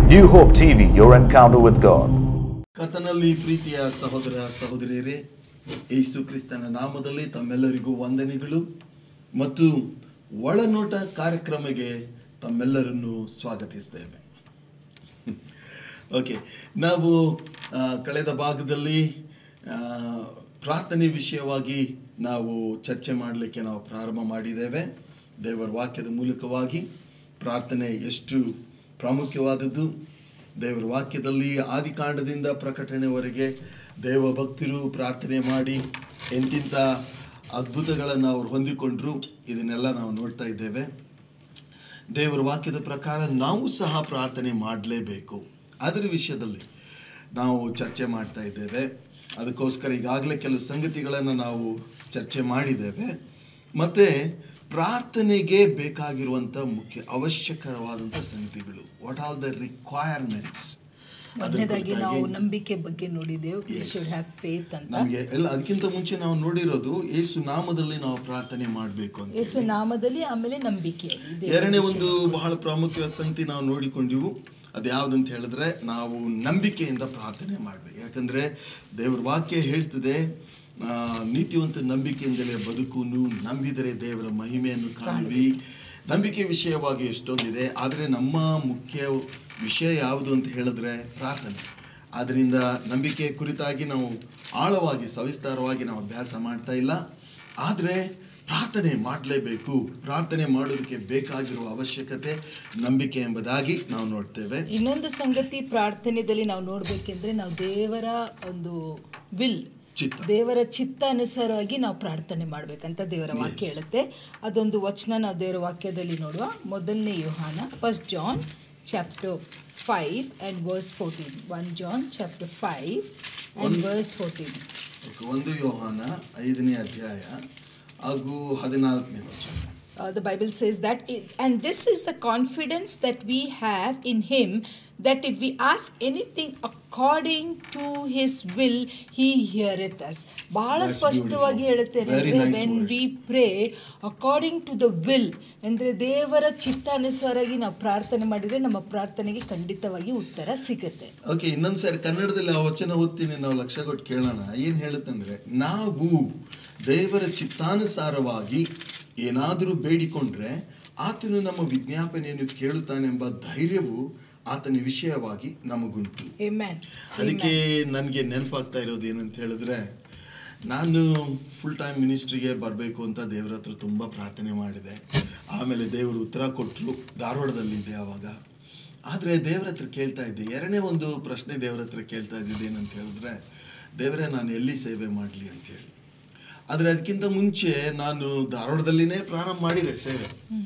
New Hope TV, your encounter with God. ಕರ್ತನಲ್ಲಿ ಪ್ರೀತಿಯ ಸಹೋದರ ಸಹೋದರಿಯರೇ ಯೇಸು ಕ್ರಿಸ್ತನ ನಾಮದಲ್ಲಿ ತಮ್ಮೆಲ್ಲರಿಗೂ ವಂದನೆಗಳು ಮತ್ತು ಒಳನೋಟ ಕಾರ್ಯಕ್ರಮಕ್ಕೆ ತಮ್ಮೆಲ್ಲರನ್ನು ಸ್ವಾಗತಿಸ್ತೇವೆ ಓಕೆ ನಾವು ಆ, ಕಳೆದ ಭಾಗದಲ್ಲಿ ಆ, ಪ್ರಾರ್ಥನೆ ವಿಷಯವಾಗಿ ನಾವು ಚರ್ಚೆ ಮಾಡಲಿಕ್ಕೆ ನಾವು ಪ್ರಾರಂಭ ಮಾಡಿದ್ದೇವೆ ದೇವರ ವಾಕ್ಯದ ಮೂಲಕವಾಗಿ ಪ್ರಾರ್ಥನೆ ಎಷ್ಟು ಪ್ರಾಮುಖ್ಯವಾದದ್ದು ದೇವರ ವಾಕ್ಯದಲ್ಲಿ ಆದಿಕಾಂಡದಿಂದ ಪ್ರಕಟಣೆವರೆಗೆ ದೇವ ಭಕ್ತರು ಪ್ರಾರ್ಥನೆ ಮಾಡಿ ಎಂತಿಂಥ ಅದ್ಭುತಗಳನ್ನು ಅವರು ಹೊಂದಿಕೊಂಡ್ರು ಇದನ್ನೆಲ್ಲ ನಾವು ನೋಡ್ತಾ ಇದ್ದೇವೆ ದೇವರ ವಾಕ್ಯದ ಪ್ರಕಾರ ನಾವು ಸಹ ಪ್ರಾರ್ಥನೆ ಮಾಡಲೇಬೇಕು ಅದರ ವಿಷಯದಲ್ಲಿ ನಾವು ಚರ್ಚೆ ಮಾಡ್ತಾ ಇದ್ದೇವೆ ಅದಕ್ಕೋಸ್ಕರ ಈಗಾಗಲೇ ಕೆಲವು ಸಂಗತಿಗಳನ್ನು ನಾವು ಚರ್ಚೆ ಮಾಡಿದ್ದೇವೆ ಮತ್ತು ಪ್ರಾರ್ಥನೆಗೆ ಬೇಕಾಗಿರುವಂಥ ಮುಖ್ಯ ಅವಶ್ಯಕರವಾದಂಥ ಸಂಗತಿಗಳು ವಾಟ್ ಆಲ್ ದ ರಿಕ್ವೈರ್ಮೆಂಟ್ಸ್ ಮೊದಲನೇದಾಗಿ ನಾವು ನಂಬಿಕೆ ಬಗ್ಗೆ ನೋಡಿದೆವು we Yes. Should have faith ಅಂತ ನಮಗೆ ಎಲ್ಲ ಅದಕ್ಕಿಂತ ಮುಂಚೆ ನಾವು ನೋಡಿರೋದು ಏಸು ನಾಮದಲ್ಲಿ ನಾವು ಪ್ರಾರ್ಥನೆ ಮಾಡಬೇಕು ಅಂತ ಯೇಸು ಹೇಳಿ. ನಾಮದಲ್ಲಿ ಆಮೇಲೆ ನಂಬಿಕೆ ಇದೆ ಎರಡನೇ ಒಂದು ಬಹಳ ಪ್ರಾಮುಖ್ಯವಾದ ಸಂಗತಿ ನಾವು ನೋಡಿಕೊಂಡಿವು ಅದು ಯಾವುದಂತ ಹೇಳಿದ್ರೆ ನಾವು ನಂಬಿಕೆಯಿಂದ ಪ್ರಾರ್ಥನೆ ಮಾಡಬೇಕು ಯಾಕಂದ್ರೆ ದೇವರ ವಾಕ್ಯ ಹೇಳ್ತದೆ ಆ, ನೀತಿವಂತ ನಂಬಿಕೆಯಿಂದಲೇ ಬದುಕುನು ನಂಬಿದರೆ ದೇವರ ಮಹಿಮೆಯನ್ನು ಕಾಣುವಿ ನಂಬಿಕೆ ವಿಷಯವಾಗಿ ಎಷ್ಟೊಂದಿದೆ ಆದರೆ ನಮ್ಮ ಮುಖ್ಯ ವಿಷಯ ಯಾವುದು ಅಂತ ಹೇಳಿದ್ರೆ ಪ್ರಾರ್ಥನೆ ಆದ್ದರಿಂದ ನಂಬಿಕೆ ಕುರಿತಾಗಿ ನಾವು ಆಳವಾಗಿ ಸವಿಸ್ತಾರವಾಗಿ ನಾವು ಅಭ್ಯಾಸ ಮಾಡ್ತಾ ಇಲ್ಲ ಆದರೆ ಪ್ರಾರ್ಥನೆ ಮಾಡಲೇಬೇಕು ಪ್ರಾರ್ಥನೆ ಮಾಡೋದಕ್ಕೆ ಬೇಕಾಗಿರುವ ಅವಶ್ಯಕತೆ ನಂಬಿಕೆ ಎಂಬುದಾಗಿ ನಾವು ನೋಡ್ತೇವೆ ಇನ್ನೊಂದು ಸಂಗತಿ ಪ್ರಾರ್ಥನೆಯಲ್ಲಿ ನಾವು ನೋಡ್ಬೇಕೆಂದ್ರೆ ನಾವು ದೇವರ ಒಂದು ವಿಲ್ ಚಿತ್ತ ದೇವರ ಚಿತ್ತ ಅನುಸಾರವಾಗಿ ನಾವು ಪ್ರಾರ್ಥನೆ ಮಾಡ್ಬೇಕಂತ ದೇವರ ವಾಕ್ಯ Yes. ಹೇಳುತ್ತೆ ಅದೊಂದು ವಚನ ನಾವು ದೇವರ ವಾಕ್ಯದಲ್ಲಿ ನೋಡುವ ಮೊದಲನೇ ಯೋಹಾನ first John chapter five and verse fourteen one John chapter five and ಒಂದು- ವರ್ಸ್ ಫೋರ್ಟೀನ್ ಓಕೆ, ಒಂದು ಯೋಹಾನ ಐದನೇ ಅಧ್ಯಾಯ ಹಾಗೂ ಹದಿನಾಲ್ಕನೇ ವಚನ Uh, the Bible says that, i- and this is the confidence that we have in Him that if we ask anything according to His will, He heareth us. ಬಹಳ That's ಸ್ಪಷ್ಟವಾಗಿ beautiful. ಹೇಳುತ್ತೇನೆ Very ಅಂದ್ರೆ nice when words. We pray according to the will ಅಂದರೆ ದೇವರ ಚಿತ್ತಾನುಸಾರಾಗಿ ನಾವು ಪ್ರಾರ್ಥನೆ ಮಾಡಿದರೆ ನಮ್ಮ ಪ್ರಾರ್ಥನೆಗೆ ಖಂಡಿತವಾಗಿ ಉತ್ತರ ಸಿಗುತ್ತೆ ಓಕೆ ಇನ್ನೊಂದು ಸಾರಿ ಕನ್ನಡದಲ್ಲಿ ಆ ವಚನ ಓದ್ತೀನಿ ನಾವು ಲಕ್ಷ್ಯ ಕೊಟ್ಟು ಕೇಳೋಣ ಏನು ಹೇಳುತ್ತಂದ್ರೆ ನಾವು ದೇವರ ಚಿತ್ತಾನುಸಾರವಾಗಿ ಏನಾದರೂ ಬೇಡಿಕೊಂಡ್ರೆ ಆತನು ನಮ್ಮ ವಿಜ್ಞಾಪನೆಯನ್ನು ಕೇಳುತ್ತಾನೆಂಬ ಧೈರ್ಯವು ಆತನ ವಿಷಯವಾಗಿ ನಮಗುಂಟು Amen. ಅದಕ್ಕೆ ನನಗೆ ನೆನಪಾಗ್ತಾ ಇರೋದು ಏನಂತ ಹೇಳಿದ್ರೆ ನಾನು ಫುಲ್ ಟೈಮ್ ಮಿನಿಸ್ಟ್ರಿಗೆ ಬರಬೇಕು ಅಂತ ದೇವರ ಹತ್ರ ತುಂಬ ಪ್ರಾರ್ಥನೆ ಮಾಡಿದೆ ಆಮೇಲೆ ದೇವರು ಉತ್ತರ ಕೊಟ್ಟರು ಧಾರವಾಡದಲ್ಲಿದ್ದೆ ಆವಾಗ ಆದರೆ ದೇವರ ಹತ್ರ ಕೇಳ್ತಾ ಇದ್ದೆ ಎರಡನೇ ಒಂದು ಪ್ರಶ್ನೆ ದೇವರ ಹತ್ರ ಕೇಳ್ತಾ ಇದ್ದಿದ್ದು ಏನಂತ ಹೇಳಿದ್ರೆ ದೇವರೇ ನಾನು ಎಲ್ಲಿ ಸೇವೆ ಮಾಡಲಿ ಅಂತೇಳಿ ಆದರೆ ಅದಕ್ಕಿಂತ ಮುಂಚೆ ನಾನು ಧಾರವಾಡದಲ್ಲಿನೇ ಪ್ರಾರಂಭ ಮಾಡಿದೆ ಸೇವೆ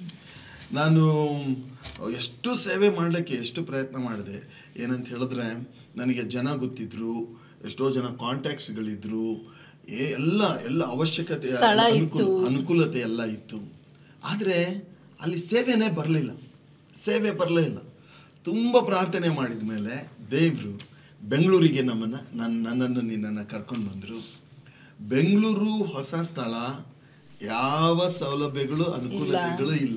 ನಾನು ಎಷ್ಟು ಸೇವೆ ಮಾಡಲಿಕ್ಕೆ ಎಷ್ಟು ಪ್ರಯತ್ನ ಮಾಡಿದೆ ಏನಂತ ಹೇಳಿದ್ರೆ ನನಗೆ ಜನ ಗೊತ್ತಿದ್ರು ಎಷ್ಟೋ ಜನ ಕಾಂಟ್ಯಾಕ್ಟ್ಸ್ಗಳಿದ್ರು ಏ ಎಲ್ಲ ಎಲ್ಲ ಅವಶ್ಯಕತೆ ಸ್ಥಳ ಅನುಕೂಲ ಇತ್ತು. ಅನುಕೂಲತೆ ಎಲ್ಲ ಇತ್ತು ಆದರೆ ಅಲ್ಲಿ ಸೇವೆನೇ ಬರಲಿಲ್ಲ ಸೇವೆ ಬರಲೇ ಇಲ್ಲ ತುಂಬ ಪ್ರಾರ್ಥನೆ ಮಾಡಿದ ಮೇಲೆ ದೇವರು ಬೆಂಗಳೂರಿಗೆ ನಮ್ಮನ್ನು ನನ್ನ ನನ್ನನ್ನು ನಿನ್ನನ್ನು ಕರ್ಕೊಂಡು ಬಂದರು ಬೆಂಗಳೂರು ಹೊಸ ಸ್ಥಳ ಯಾವ ಸೌಲಭ್ಯಗಳು ಅನುಕೂಲತೆಗಳು ಇಲ್ಲ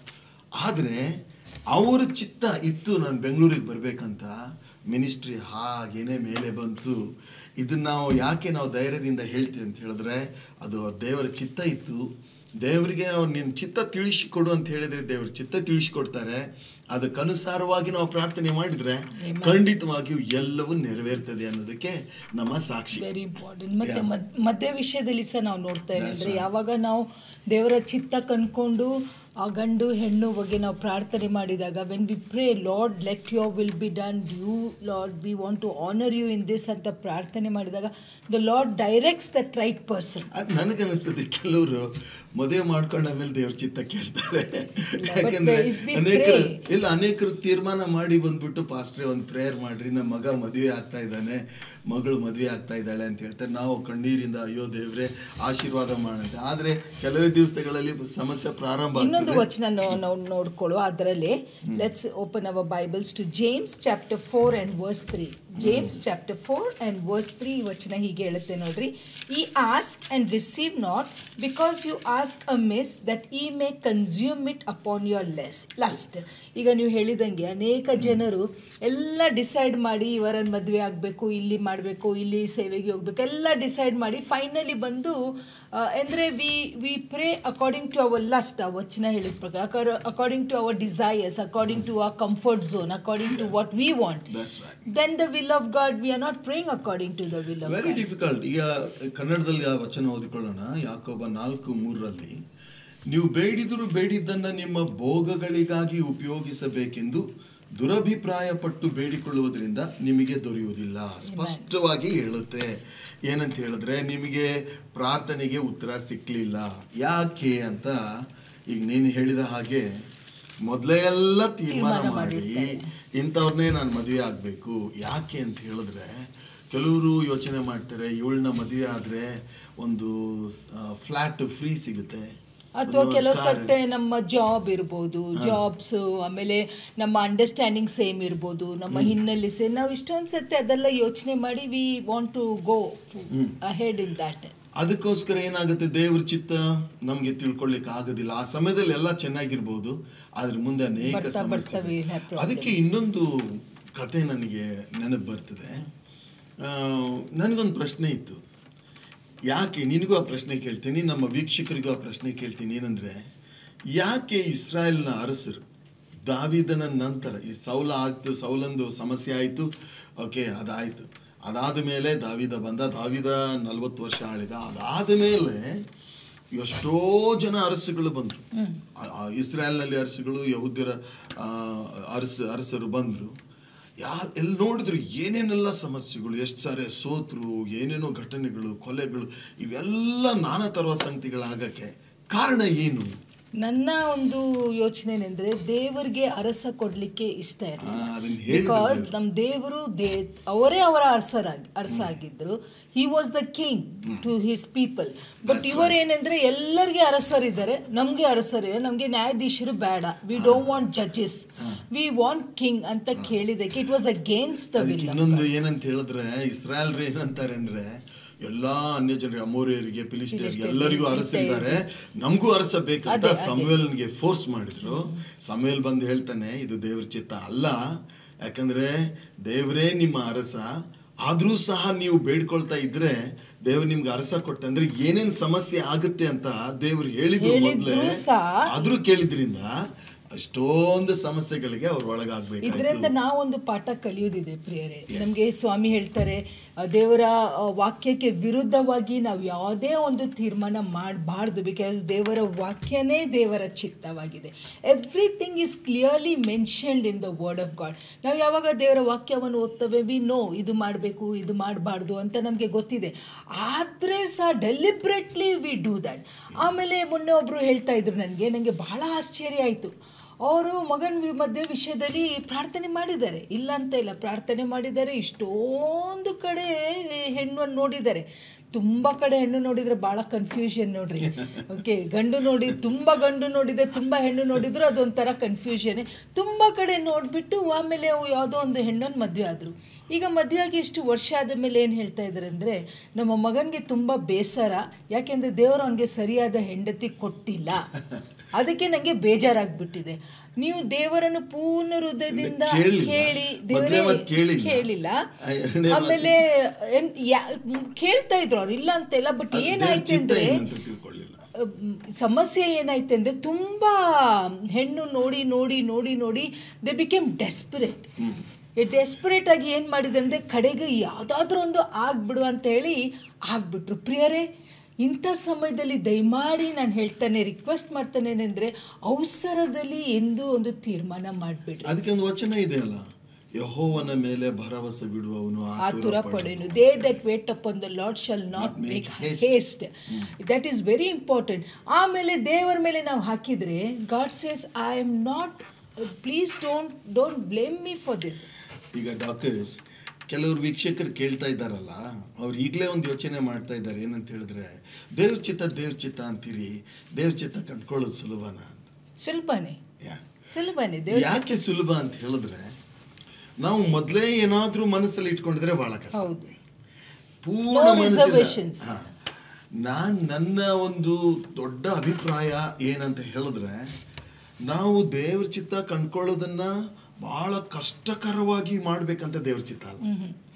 ಆದರೆ ಅವರ ಚಿತ್ತ ಇತ್ತು ನಾನು ಬೆಂಗಳೂರಿಗೆ ಬರಬೇಕಂತ ಮಿನಿಸ್ಟ್ರಿ ಹಾಗೇನೆ ಮೇಲೆ ಬಂತು ಇದನ್ನ ನಾವು ಯಾಕೆ ನಾವು ಧೈರ್ಯದಿಂದ ಹೇಳ್ತೀವಿ ಅಂತ ಹೇಳಿದ್ರೆ ಅದು ಅವ್ರ ದೇವರ ಚಿತ್ತ ಇತ್ತು ದೇವರಿಗೆ ಅವ್ರು ನಿನ್ನ ಚಿತ್ತ ತಿಳಿಸಿಕೊಡು ಅಂತ ಹೇಳಿದ್ರೆ ದೇವ್ರ ಚಿತ್ತ ತಿಳಿಸಿಕೊಡ್ತಾರೆ ಅದಕ್ಕನುಸಾರವಾಗಿ ನಾವು ಪ್ರಾರ್ಥನೆ ಮಾಡಿದ್ರೆ Amen. ಖಂಡಿತವಾಗಿಯೂ ಎಲ್ಲವೂ ನೆರವೇರ್ತದೆ ಅನ್ನೋದಕ್ಕೆ ನಮ್ಮ ಸಾಕ್ಷಿ ವೆರಿ ಇಂಪಾರ್ಟೆಂಟ್ ಮತ್ತೆ Yeah. ಮದ್- ಮದುವೆ ವಿಷಯದಲ್ಲಿ ಸಹ ನಾವು ನೋಡ್ತಾ That's ಇದ್ದೀವಿ right. ಯಾವಾಗ ನಾವು ದೇವರ ಚಿತ್ತ ಕಂಡ್ಕೊಂಡು ಆ ಗಂಡು ಹೆಣ್ಣು ಬಗ್ಗೆ ನಾವು ಪ್ರಾರ್ಥನೆ ಮಾಡಿದಾಗ when we pray Lord let your will be done you Lord we want to honour you in this ಅಂತ ಪ್ರಾರ್ಥನೆ ಮಾಡಿದಾಗ the Lord directs that right person ಅದ್ ನನಗನ್ನಿಸ್ತದೆ ಕೆಲವರು ಮದುವೆ ಮಾಡ್ಕೊಂಡ ಮೇಲೆ ದೇವ್ರ ಚಿತ್ತ ಕೇಳ್ತಾರೆ but ಯಾಕಂದ್ರೆ if we ಅನೇಕರು pray- ಇಲ್ಲ ಅನೇಕರು ತೀರ್ಮಾನ ಮಾಡಿ ಬಂದ್ಬಿಟ್ಟು ಪಾಸ್ಟ್ರೆ ಒಂದು ಪ್ರೇಯರ್ ಮಾಡ್ರಿ ನಮ್ಮ ಮಗ ಮದುವೆ ಆಗ್ತಾ ಇದ್ದಾನೆ ಮಗಳು ಮದುವೆ ಆಗ್ತಾ ಇದ್ದಾಳೆ ಅಂತ ಹೇಳ್ತಾರೆ ನಾವು ಕಣ್ಣೀರಿಂದ ಅಯ್ಯೋ ದೇವ್ರೆ ಆಶೀರ್ವಾದ ಮಾಡಂತೆ ಆದ್ರೆ ಕೆಲವೇ ದಿವಸಗಳಲ್ಲಿ ಸಮಸ್ಯೆ ಪ್ರಾರಂಭ ಇನ್ನೊಂದು ಆಗ್ತದೆ ವಚನ ನೋ- ನಾವು ನೋಡ್ಕೊಳ್ಳುವ ಅದರಲ್ಲಿ let's open our Bibles to James chapter four and verse three James chapter four and verse three ವಚನ ಹೀಗೆ ಹೇಳುತ್ತೆ ನೋಡ್ರಿ ye ask and receive not because you ask amiss that ye may consume it upon your less lust ಈಗ ಈಗ ನೀವು ಹೇಳಿದಂಗೆ ಅನೇಕ ಜನರು ಎಲ್ಲ ಡಿಸೈಡ್ ಮಾಡಿ ಇವರನ್ನು ಮದುವೆ ಆಗಬೇಕು ಇಲ್ಲಿ ಮಾಡಬೇಕು ಇಲ್ಲಿ ಸೇವೆಗೆ ಹೋಗ್ಬೇಕು ಎಲ್ಲ ಡಿಸೈಡ್ ಮಾಡಿ ಫೈನಲಿ ಬಂದು ಅಂದರೆ we we pray according to our lust ಆ ವಚನ ಹೇಳಿದ ಪ್ರಕಾರ according to our desires according to our comfort zone according to what we want That's right. Then the will of God we are not praying according to the will of very difficult ಈಗ ಕನ್ನಡದಲ್ಲಿ ಆ ವಚನ ಓದಿಕೊಳ್ಳೋಣ ಯಾಕೊಬ್ಬ ನಾಲ್ಕು ಮೂರರಲ್ಲಿ ನೀವು ಬೇಡಿದರೂ ಬೇಡಿದ್ದನ್ನ ನಿಮ್ಮ ಭೋಗಗಳಿಗಾಗಿ ಉಪಯೋಗಿಸಬೇಕೆಂದು ದುರಭಿಪ್ರಾಯ ಪಟ್ಟು ಬೇಡಿಕೊಳ್ಳುವುದರಿಂದ ನಿಮಗೆ ದೊರೆಯುವುದಿಲ್ಲ ಸ್ಪಷ್ಟವಾಗಿ ಹೇಳುತ್ತೆ ಏನಂತ ಹೇಳಿದ್ರೆ ನಿಮಗೆ ಪ್ರಾರ್ಥನೆಗೆ ಉತ್ತರ ಸಿಕ್ಕಲಿಲ್ಲ ಯಾಕೆ ಅಂತ ಈಗ ನೀನು ಹೇಳಿದ ಹಾಗೆ ಮೊದಲೇ ಎಲ್ಲ ತೀರ್ಮಾನ ತೀರ್ಮಾನ ಮಾಡಿ ಮಾಡಿರ್ತಾರೆ. ಇಂಥವ್ರನ್ನೇ ನಾನು ಮದುವೆ ಆಗಬೇಕು ಯಾಕೆ ಅಂತ ಹೇಳಿದ್ರೆ ಕೆಲವರು ಯೋಚನೆ ಮಾಡ್ತಾರೆ ಇವಳನ್ನ ಮದುವೆ ಆದರೆ ಒಂದು ಫ್ಲ್ಯಾಟ್ ಫ್ರೀ ಸಿಗುತ್ತೆ ಅಥವಾ ಒಂದು ಕೆಲವು car- ಸರ್ತೆ ನಮ್ಮ ಜಾಬ್ ಇರ್ಬೋದು ಜಾಬ್ಸ್ ಆಮೇಲೆ ನಮ್ಮ ಅಂಡರ್ಸ್ಟ್ಯಾಂಡಿಂಗ್ ಸೇಮ್ ಇರ್ಬೋದು ನಮ್ಮ ಹಿನ್ನೆಲೆ ಸೇಮ್ ನಾವು ಇಷ್ಟೊಂದು ಸರ್ತೆ ಅದೆಲ್ಲ ಯೋಚನೆ ಮಾಡಿ we want to go ahead in that ಅದಕ್ಕೋಸ್ಕರ ಏನಾಗುತ್ತೆ ದೇವ್ರ ಚಿತ್ತ ನಮಗೆ ತಿಳ್ಕೊಳ್ಳಿಕ್ಕೆ ಆಗೋದಿಲ್ಲ ಆ ಸಮಯದಲ್ಲಿ ಎಲ್ಲ ಚೆನ್ನಾಗಿರ್ಬೋದು ಆದ್ರೆ ಮುಂದೆ ಅನೇಕ ಬರ್ತಾ ಬರ್ತಾ ಸಮಸ್ಯೆ we'll have problem. ಅದಕ್ಕೆ ಇನ್ನೊಂದು ಕತೆ ನನಗೆ ನೆನಪು ಬರ್ತದೆ ಆ, ನನಗೊಂದು ಪ್ರಶ್ನೆ ಇತ್ತು ಯಾಕೆ ನಿನಗೂ ಆ ಪ್ರಶ್ನೆ ಕೇಳ್ತೀನಿ ನಮ್ಮ ವೀಕ್ಷಕರಿಗೂ ಆ ಪ್ರಶ್ನೆ ಕೇಳ್ತೀನಿ ಏನಂದ್ರೆ ಯಾಕೆ ಇಸ್ರಾಯೇಲ್ನ ಅರಸರು ದಾವಿದನ ನಂತರ ಈ ಸೌಲ ಆಯ್ತು ಸೌಲಂದು ಸಮಸ್ಯೆ ಆಯಿತು ಓಕೆ ಅದಾಯಿತು ಅದಾದ ಮೇಲೆ ದಾವಿದ ಬಂದ ದಾವಿದ ನಲ್ವತ್ತು ವರ್ಷ ಆಳಿದ ಅದಾದ ಮೇಲೆ ಎಷ್ಟೋ ಜನ ಅರಸುಗಳು ಬಂದರು ಇಸ್ರಾಯೇಲ್ನಲ್ಲಿ ಅರಸುಗಳು ಯಹೂದ್ಯರ ಆ, ಅರಸ ಅರಸರು ಬಂದರು ಯಾರು ಎಲ್ಲಿ ನೋಡಿದ್ರು ಏನೇನೆಲ್ಲ ಸಮಸ್ಯೆಗಳು ಎಷ್ಟು ಸಾರಿ ಸೋತರು ಏನೇನೋ ಘಟನೆಗಳು ಕೊಲೆಗಳು ಇವೆಲ್ಲ ನಾನಾ ಥರದ ಸಂಗತಿಗಳಾಗಕ್ಕೆ ಕಾರಣ ಏನು ನನ್ನ ಒಂದು ಯೋಚನೆ ಏನಂದ್ರೆ ದೇವರಿಗೆ ಅರಸ ಕೊಡ್ಲಿಕ್ಕೆ ಇಷ್ಟ ಆ, ಇರಲಿಲ್ಲ ಅದನ್ನ ಹೇಳಿದ್ರು ಬಿಕಾಸ್ ದೇವ್ರು. ನಮ್ಮ ದೇವರು ದೇ ಅವರೇ ಅವರ ಅರಸರಾಗಿ ಅರಸ ಆಗಿದ್ರು he was the king to his people but That's ಇವರು ಏನಂದ್ರೆ ಎಲ್ಲರಿಗೆ ಅರಸರಿದ್ದಾರೆ ನಮಗೆ ಅರಸರಿಲ್ಲ ನಮಗೆ ನ್ಯಾಯಾಧೀಶರು ಬೇಡ we don't want judges we want king ಅಂತ ಕೇಳಿದಕ್ಕೆ ಇಟ್ ವಾಸ್ ಅಗೇನ್ಸ್ಟ್ ದ ಅದಕ್ಕೆ ವಿಲ್ ಇನ್ನೊಂದು ಏನಂತ ಹೇಳಿದ್ರೆ ಇಸ್ರಾಯಲ್ರು ಏನಂತಾರೆ ಅಂದ್ರೆ ಎಲ್ಲಾ ಅನ್ಯ ಜನರಿಗೆ ಅಮೋರಿಯರಿಗೆ ಫಿಲಿಸ್ಟಿಯರಿಗೆ ಫಿಲಿಸ್ಟಿಯರಿಗೆ, ಎಲ್ಲರಿಗೂ ಅರಸರಿದ್ದಾರೆ ನಮಗೂ ಅರಸ ಬೇಕಂತ ಅದೇ, ಅದೇ. ಸಮುವೇಲ್ನಿಗೆ ಫೋರ್ಸ್ ಮಾಡಿದ್ರು ಸಮುವೇಲ್ ಬಂದು ಹೇಳ್ತಾನೆ ಇದು ದೇವ್ರ ಚಿತ್ತ ಅಲ್ಲ ಯಾಕಂದ್ರೆ ದೇವರೇ ನಿಮ್ಮ ಅರಸ ಆದ್ರೂ ಸಹ ನೀವು ಬೇಡ್ಕೊಳ್ತಾ ಇದ್ರೆ ದೇವ್ರು ನಿಮ್ಗೆ ಅರಸ ಕೊಟ್ಟಂದ್ರೆ ಏನೇನ್ ಸಮಸ್ಯೆ ಆಗುತ್ತೆ ಅಂತ ದೇವ್ರು ಹೇಳಿದ್ರು ಮೊದ್ಲೇ ಹೇಳಿದ್ರು ಸಹ- ಆದ್ರೂ ಕೇಳಿದ್ರಿಂದ ಅಷ್ಟೊಂದು ಸಮಸ್ಯೆಗಳಿಗೆ ಅವ್ರು ಇದರಿಂದ ಒಳಗಾಗ್ಬೇಕು ನಾವೊಂದು ಪಾಠ ಕಲಿಯೋದಿದೆ ಪ್ರಿಯರೇ ನಮಗೆ ಸ್ವಾಮಿ ಹೇಳ್ತಾರೆ ಆ, ದೇವರ ಆ, ವಾಕ್ಯಕ್ಕೆ ವಿರುದ್ಧವಾಗಿ ನಾವು ಯಾವುದೇ ಒಂದು ತೀರ್ಮಾನ ಮಾಡಬಾರ್ದು ಬಿಕಾಸ್ ದೇವರ ವಾಕ್ಯನೇ ದೇವರ ಚಿತ್ತವಾಗಿದೆ everything is clearly mentioned in the word of God ನಾವು ಯಾವಾಗ ದೇವರ ವಾಕ್ಯವನ್ನು ಓದ್ತೇವೆ ವಿ ನೋ ಇದು ಮಾಡಬೇಕು ಇದು ಮಾಡಬಾರ್ದು ಅಂತ ನಮಗೆ ಗೊತ್ತಿದೆ ಆದರೆ ಸಹ ಡೆಲಿಬ್ರೇಟ್ಲಿ ವಿ ಡೂ ದ್ಯಾಟ್ ಆಮೇಲೆ ಮೊನ್ನೆ ಒಬ್ಬರು ಹೇಳ್ತಾ ಇದ್ರು ನನಗೆ ನನಗೆ ಬಹಳ ಆಶ್ಚರ್ಯ ಆಯಿತು ಅವರು ಮಗನ ವಿ- ಮದುವೆ ವಿಷಯದಲ್ಲಿ ಪ್ರಾರ್ಥನೆ ಮಾಡಿದ್ದಾರೆ ಇಲ್ಲ ಅಂತ ಇಲ್ಲ ಪ್ರಾರ್ಥನೆ ಮಾಡಿದ್ದಾರೆ ಇಷ್ಟೊಂದು ಕಡೆ ಹೆಣ್ಣನ್ನು ನೋಡಿದ್ದಾರೆ ತುಂಬ ಕಡೆ ಹೆಣ್ಣು ನೋಡಿದರೆ ಭಾಳ ಕನ್ಫ್ಯೂಷನ್ ನೋಡ್ರಿ ಓಕೆ ಗಂಡು ನೋಡಿ ತುಂಬ ಗಂಡು ನೋಡಿದೆ ತುಂಬ ಹೆಣ್ಣು ನೋಡಿದ್ರು ಅದೊಂಥರ ಕನ್ಫ್ಯೂಷನ್ ತುಂಬ ಕಡೆ ನೋಡಿಬಿಟ್ಟು ಆಮೇಲೆ ಅವು ಯಾವುದೋ ಒಂದು ಹೆಣ್ಣನ್ನು ಮದುವೆ ಆದರು ಈಗ ಮದುವೆಯಾಗಿ ಇಷ್ಟು ವರ್ಷ ಆದ ಮೇಲೆ ಏನು ಹೇಳ್ತಾ ಇದ್ದಾರೆ ಅಂದರೆ ನಮ್ಮ ಮಗನಿಗೆ ತುಂಬ ಬೇಸರ ಯಾಕೆಂದರೆ ದೇವರು ಅವನಿಗೆ ಸರಿಯಾದ ಹೆಂಡತಿ ಕೊಟ್ಟಿಲ್ಲ ಅದಕ್ಕೆ ನನಗೆ ಬೇಜಾರಾಗ್ಬಿಟ್ಟಿದೆ ನೀವು ದೇವರನ್ನು ಪೂರ್ಣ ಹೃದಯದಿಂದ ಕೇಳಿಲ್ಲ. ಕೇಳಿ ಮೊದ್ಲೇ ದೇವರೇ ಮಾತ್ ಕೇಳಿಲ್ಲ. ಕೇಳಿಲ್ಲ ಆ ಎರಡನೇ ಮಾತು- ಆಮೇಲೆ ಎನ್- ಯಾ- ಕೇಳ್ತಾ ಇದ್ರು ಅವ್ರು ಇಲ್ಲ ಅಂತೆಲ್ಲ ಬಟ್ ಅದು ದೇವ್ರ ಏನಾಯ್ತು ಚಿತ್ತ ಅಂದ್ರೆ ಏನಂತ ತಿಳ್ಕೊಳ್ಳಿಲ್ಲ ಅಮ್, ಸಮಸ್ಯೆ ಏನಾಯ್ತು ಅಂದರೆ ತುಂಬ ಹೆಣ್ಣು ನೋಡಿ ನೋಡಿ ನೋಡಿ ನೋಡಿ ದೆ ಬಿಕೇಮ್ ಡೆಸ್ಪರೇಟ್ ಡೆಸ್ಪರೇಟ್ ಆಗಿ ಏನು ಮಾಡಿದೆ ಅಂದರೆ ಕಡೆಗೆ ಯಾವುದಾದ್ರೂ ಒಂದು ಆಗ್ಬಿಡು ಅಂತ ಹೇಳಿ ಆಗ್ಬಿಟ್ರು ಪ್ರಿಯರೇ ಇಂಥ ಸಮಯದಲ್ಲಿ ದಯಮಾಡಿ ನಾನು ಹೇಳ್ತಾನೆ ರಿಕ್ವೆಸ್ಟ್ ಮಾಡ್ತಾನೆ ಅಂದರೆ ಅವಸರದಲ್ಲಿ ಎಂದೂ ಒಂದು ತೀರ್ಮಾನ ಮಾಡಿಬಿಡ್ರಿ ಅದಕ್ಕೆ ಒಂದು ವಚನ ಇದೆ ಅಲ್ಲ ಯಹೋವನ ಮೇಲೆ ಭರವಸೆ ಬಿಡುವವನು ಆತುರ ಪಡೆನು they that wait upon the Lord shall not Not make make haste. Haste that is very important ಆಮೇಲೆ ದೇವರ ಮೇಲೆ ನಾವು ಹಾಕಿದರೆ God says I am not please don't don't blame me for this ಈಗ ಡಾಕ್ಟರ್ಸ್ ಕೆಲವರು ವೀಕ್ಷಕರು ಕೇಳ್ತಾ ಇದ್ದಾರಲ್ಲ ಅವ್ರು ಈಗಲೇ ಒಂದು ಯೋಚನೆ ಮಾಡ್ತಾ ಇದ್ದಾರೆ ಏನಂತ ಹೇಳಿದ್ರೆ ದೇವ್ರ ಚಿತ್ತ ದೇವ್ರ ಚಿತ್ತ ಅಂತೀರಿ ದೇವ್ರ ಚಿತ್ತ ಕಂಡ್ಕೊಳ್ಳೋದು ಸುಲಭನ ಅಂತ ಸುಲಭನೇ ಯಾ ಸುಲಭನೇ ದೇವ್ರ ಯಾಕೆ ಸುಲಭ ಅಂತ ಹೇಳಿದ್ರೆ ನಾವು ಮೊದಲೇ ಏನಾದ್ರೂ ಮನಸ್ಸಲ್ಲಿ ಇಟ್ಕೊಂಡಿದ್ರೆ ಬಹಳ ಕಷ್ಟ ಹೌದು ಪೂರ್ಣ No ಮನಸ್ಸಿಂದ reservations. ಹಾ. ನಾನ್ ನನ್ನ ಒಂದು ದೊಡ್ಡ ಅಭಿಪ್ರಾಯ ಏನಂತ ಹೇಳಿದ್ರೆ ನಾವು ದೇವ್ರ ಚಿತ್ತ ಕಂಡ್ಕೊಳ್ಳೋದನ್ನ ಬಹಳ ಕಷ್ಟಕರವಾಗಿ ಮಾಡ್ಬೇಕಂತ ದೇವ್ರ ಚಿತ್ತ ಅಲ್ಲ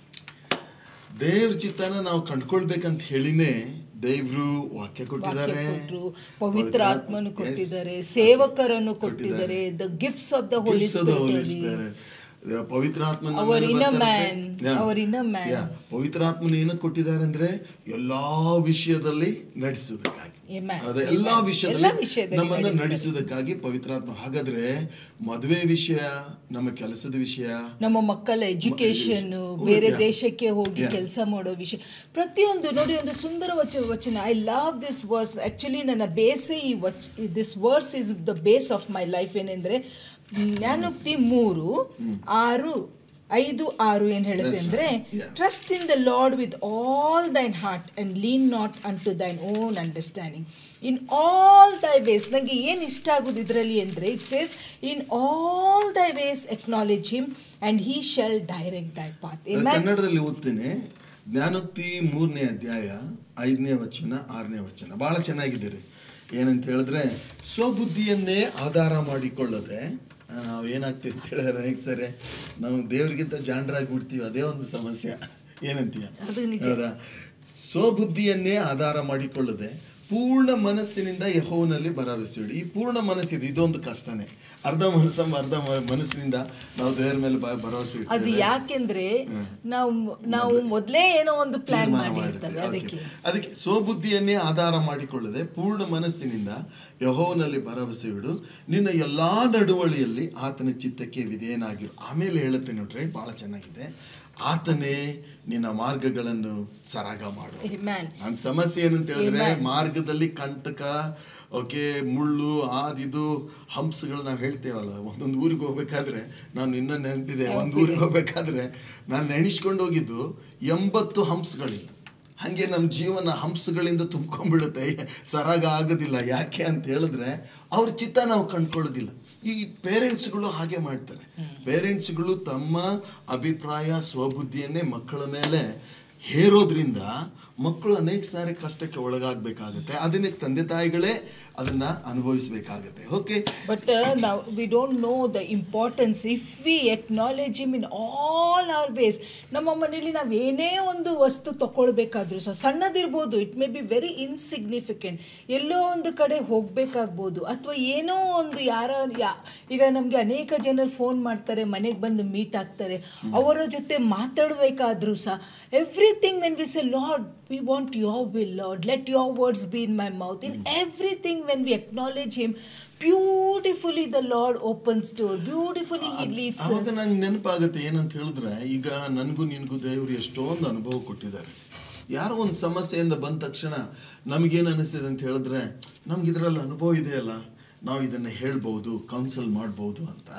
ದೇವ್ರ ಚಿತ್ತನ ನಾವು ಕಂಡ್ಕೊಳ್ಬೇಕಂತ ಹೇಳಿನೇ ದೇವ್ರು ವಾಕ್ಯ ಕೊಟ್ಟಿದ್ದಾರೆ ವಾಕ್ಯ ಕೊಟ್ರು ಪವಿತ್ರ ಆತ್ಮನು ಕೊಟ್ಟಿದ್ದಾರೆ ಸೇವಕರನ್ನು ಕೊಟ್ಟಿದ್ದಾರೆ the gifts of the Holy Spirit ಪವಿತ್ರ ಆತ್ಮ Our inner man, our inner man. ಪವಿತ್ರ ಆತ್ಮನ ಏನಕ್ಕೆ ಕೊಟ್ಟಿದ್ದಾರೆ ಅಂದ್ರೆ ಎಲ್ಲಾ ವಿಷಯದಲ್ಲಿ ನಡೆಸುವುದಕ್ಕಾಗಿ Amen. ಅದ ಎಲ್ಲಾ Amen. ವಿಷಯದಲ್ಲಿ ಎಲ್ಲಾ ವಿಷಯದಲ್ಲಿ ನಮ್ಮನ್ನ ನಡೆಸ್ತಾರೆ. ನಡೆಸುವುದಕ್ಕಾಗಿ ಪವಿತ್ರ ಆತ್ಮ ಹಾಗಾದ್ರೆ ಮದುವೆ ವಿಷಯ ನಮ್ಮ ಕೆಲಸದ ವಿಷಯ ನಮ್ಮ ಮಕ್ಕಳ ಎಜುಕೇಶನ್ ಹೌದು, ಬೇರೆ yeah. ದೇಶಕ್ಕೆ ಹೋಗಿ Yeah. ಕೆಲಸ ಮಾಡೋ ವಿಷಯ ಪ್ರತಿಯೊಂದು ನೋಡಿ ಒಂದು ಸುಂದರ ವಚ ವಚನ I love this verse actually ನನ್ನ ಬೇಸೇ ಈ ವಚ್ this verse is the base of my life ಏನೆಂದರೆ ಜ್ಞಾನೋಕ್ತಿ ಮೂರು ಆರು ಐದು ಆರು ಏನು ಹೇಳುತ್ತೆ That's ಅಂದರೆ right. Yeah. Trust in the Lord with all thine heart and lean not unto thine own understanding in all thy ways ನನಗೆ ಏನು ಇಷ್ಟ ಆಗೋದು ಇದರಲ್ಲಿ ಅಂದರೆ it says in all thy ways acknowledge him and he shall direct thy path ಅದು ಕನ್ನಡದಲ್ಲಿ ಓದ್ತೇನೆ ಜ್ಞಾನೋಕ್ತಿ ಮೂರನೇ ಅಧ್ಯಾಯ ಐದನೇ ವಚನ ಆರನೇ ವಚನ ಬಹಳ ಚೆನ್ನಾಗಿದೆ ರೀ ಏನಂತ ಹೇಳಿದ್ರೆ ಸ್ವಬುದ್ಧಿಯನ್ನೇ ಆಧಾರ ಮಾಡಿಕೊಳ್ಳದೆ ನಾವು ಏನಾಗ್ತೀವಿ ಅಂತ ಹೇಳಿದ್ರೆ ಅನೇಕ ಸರಿ ನಾವು ದೇವರಿಗಿಂತ ಜಾಣರಾಗಿ ಬಿಡ್ತೀವಿ ಅದೇ ಒಂದು ಸಮಸ್ಯೆ ಏನಂತೀಯ ಅದು ನಿಜ. ಹೌದಾ ಸ್ವಬುದ್ಧಿಯನ್ನೇ ಆಧಾರ ಮಾಡಿಕೊಳ್ಳದೆ ಪೂರ್ಣ ಮನಸ್ಸಿನಿಂದ ಯಹೋವನಲ್ಲಿ ಭರವಸೆಯಿಡಿ ಈ ಪೂರ್ಣ ಮನಸ್ಸಿದೆ ಇದೊಂದು ಕಷ್ಟನೇ ಅರ್ಧ ಮನಸ್ಸ ಅರ್ಧ ಮ- ಮನಸ್ಸಿನಿಂದ ನಾವು ದೇವರ ಮೇಲೆ ಬ- ಭರವಸೆ ಅದು ಇಡ್ತೇವೆ ಯಾಕೆಂದ್ರೆ ನಾವು ನಾವು ಮೊದಲೇ ಏನೋ ಒಂದು ಪ್ಲಾನ್ ತೀರ್ಮಾನ ಮಾಡಿರ್ತೇವೆ ಮಾಡಿರ್ತೇವೆ. ಅದಕ್ಕೆ Okay. ಅದಕ್ಕೆ ಸ್ವಬುದ್ಧಿಯನ್ನೇ ಆಧಾರ ಮಾಡಿಕೊಳ್ಳದೆ ಪೂರ್ಣ ಮನಸ್ಸಿನಿಂದ ಯಹೋವನಲ್ಲಿ ಭರವಸೆ ಇಡು ನಿನ್ನ ಎಲ್ಲಾ ನಡುವಳಿಯಲ್ಲಿ ಆತನ ಚಿತ್ತಕ್ಕೆ ವಿಧೇಯನಾಗಿರು ಆಮೇಲೆ ಹೇಳುತ್ತೆ ನೋಡ್ರಿ ಬಹಳ ಚೆನ್ನಾಗಿದೆ ಆತನೇ ನಿನ್ನ ಮಾರ್ಗಗಳನ್ನು ಸರಾಗ ಮಾಡು Amen. ನನ್ನ ಸಮಸ್ಯೆ ಏನಂತ ಹೇಳಿದ್ರೆ Amen. ಮಾರ್ಗದಲ್ಲಿ ಕಂಟಕ ಓಕೆ ಮುಳ್ಳು ಆದಿದು ಹಂಪ್ಸ್ಗಳು ನಾವು ಹೇಳ್ತೇವಲ್ಲ ಒಂದೊಂದು ಊರಿಗೆ ಹೋಗ್ಬೇಕಾದ್ರೆ ನಾನು ಇನ್ನೂ ನೆನಪಿದೆ ಒಂದು ಊರಿಗೆ ಹೋಗ್ಬೇಕಾದ್ರೆ ನಾನು ನೆನೆಸ್ಕೊಂಡು ಹೋಗಿದ್ದು ಎಂಬತ್ತು ಹಂಪ್ಸ್ಗಳಿತ್ತು ಹಾಗೆ ನಮ್ಮ ಜೀವನ ಹಂಪ್ಸ್ಗಳಿಂದ ತುಂಬ್ಕೊಂಡ್ಬಿಡುತ್ತೆ ಸರಾಗ ಆಗೋದಿಲ್ಲ ಯಾಕೆ ಅಂತ ಹೇಳಿದ್ರೆ ಅವ್ರ ಚಿತ್ತ ನಾವು ಕಂಡ್ಕೊಳ್ಳೋದಿಲ್ಲ ಈ ಪೇರೆಂಟ್ಸ್ಗಳು ಹಾಗೆ ಮಾಡ್ತಾರೆ ಪೇರೆಂಟ್ಸ್ಗಳು ತಮ್ಮ ಅಭಿಪ್ರಾಯ ಸ್ವಬುದ್ಧಿಯನ್ನೇ ಮಕ್ಕಳ ಮೇಲೆ ಹೇರೋದ್ರಿಂದ ಮಕ್ಕಳು ಅನೇಕ ಸಾರಿ ಕಷ್ಟಕ್ಕೆ ಒಳಗಾಗಬೇಕಾಗುತ್ತೆ ಅದನ್ನೇ ತಂದೆ ತಾಯಿಗಳೇ ಅದನ್ನ ಅನುಭವಿಸಬೇಕಾಗುತ್ತೆ ಓಕೆ ಬಟ್ ನಾವು we don't know the importance if we acknowledge him in all our ways ನಮ್ಮ ಮನೇಲಿ ನಾವು ಏನೇ ಒಂದು ವಸ್ತು ತಗೊಳ್ಬೇಕಾದ್ರೂ ಸಹ ಸಣ್ಣದಿರ್ಬೋದು it may be very insignificant ಎಲ್ಲೋ ಒಂದು ಕಡೆ ಹೋಗಬೇಕಾಗ್ಬೋದು ಅಥವಾ ಏನೋ ಒಂದು ಯಾರ ಯಾ ಈಗ ನಮಗೆ ಅನೇಕ ಜನರು ಫೋನ್ ಮಾಡ್ತಾರೆ ಮನೆಗೆ ಬಂದು ಮೀಟ್ ಆಗ್ತಾರೆ ಅವರ ಜೊತೆ ಮಾತಾಡಬೇಕಾದ್ರೂ ಸಹ everything when we say Lord we want your will Lord let your words be in my mouth in everything when we acknowledge him beautifully the Lord opens door beautifully he leads ಅವಾಗ ನಂಗೆ ನೆನಪಾಗುತ್ತೆ ಏನಂತ ಹೇಳಿದ್ರೆ ಈಗ ನನಗೂ ನಿನಗೂ ದೇವರು ಎಷ್ಟೊಂದು ಅನುಭವ ಕೊಟ್ಟಿದ್ದಾರೆ ಯಾರೋ ಒಂದು ಸಮಸ್ಯೆಯಿಂದ ಬಂದ ತಕ್ಷಣ ನಮಗೇನು ಅನಿಸ್ತದೆ ಅಂತ ಹೇಳಿದ್ರೆ ನಮ್ಗೆ ಇದರಲ್ಲಿ ಅನುಭವ ಇದೆಯಲ್ಲ ನಾವು ಇದನ್ನು ಹೇಳ್ಬೋದು ಕೌನ್ಸಲ್ ಮಾಡ್ಬೋದು ಅಂತ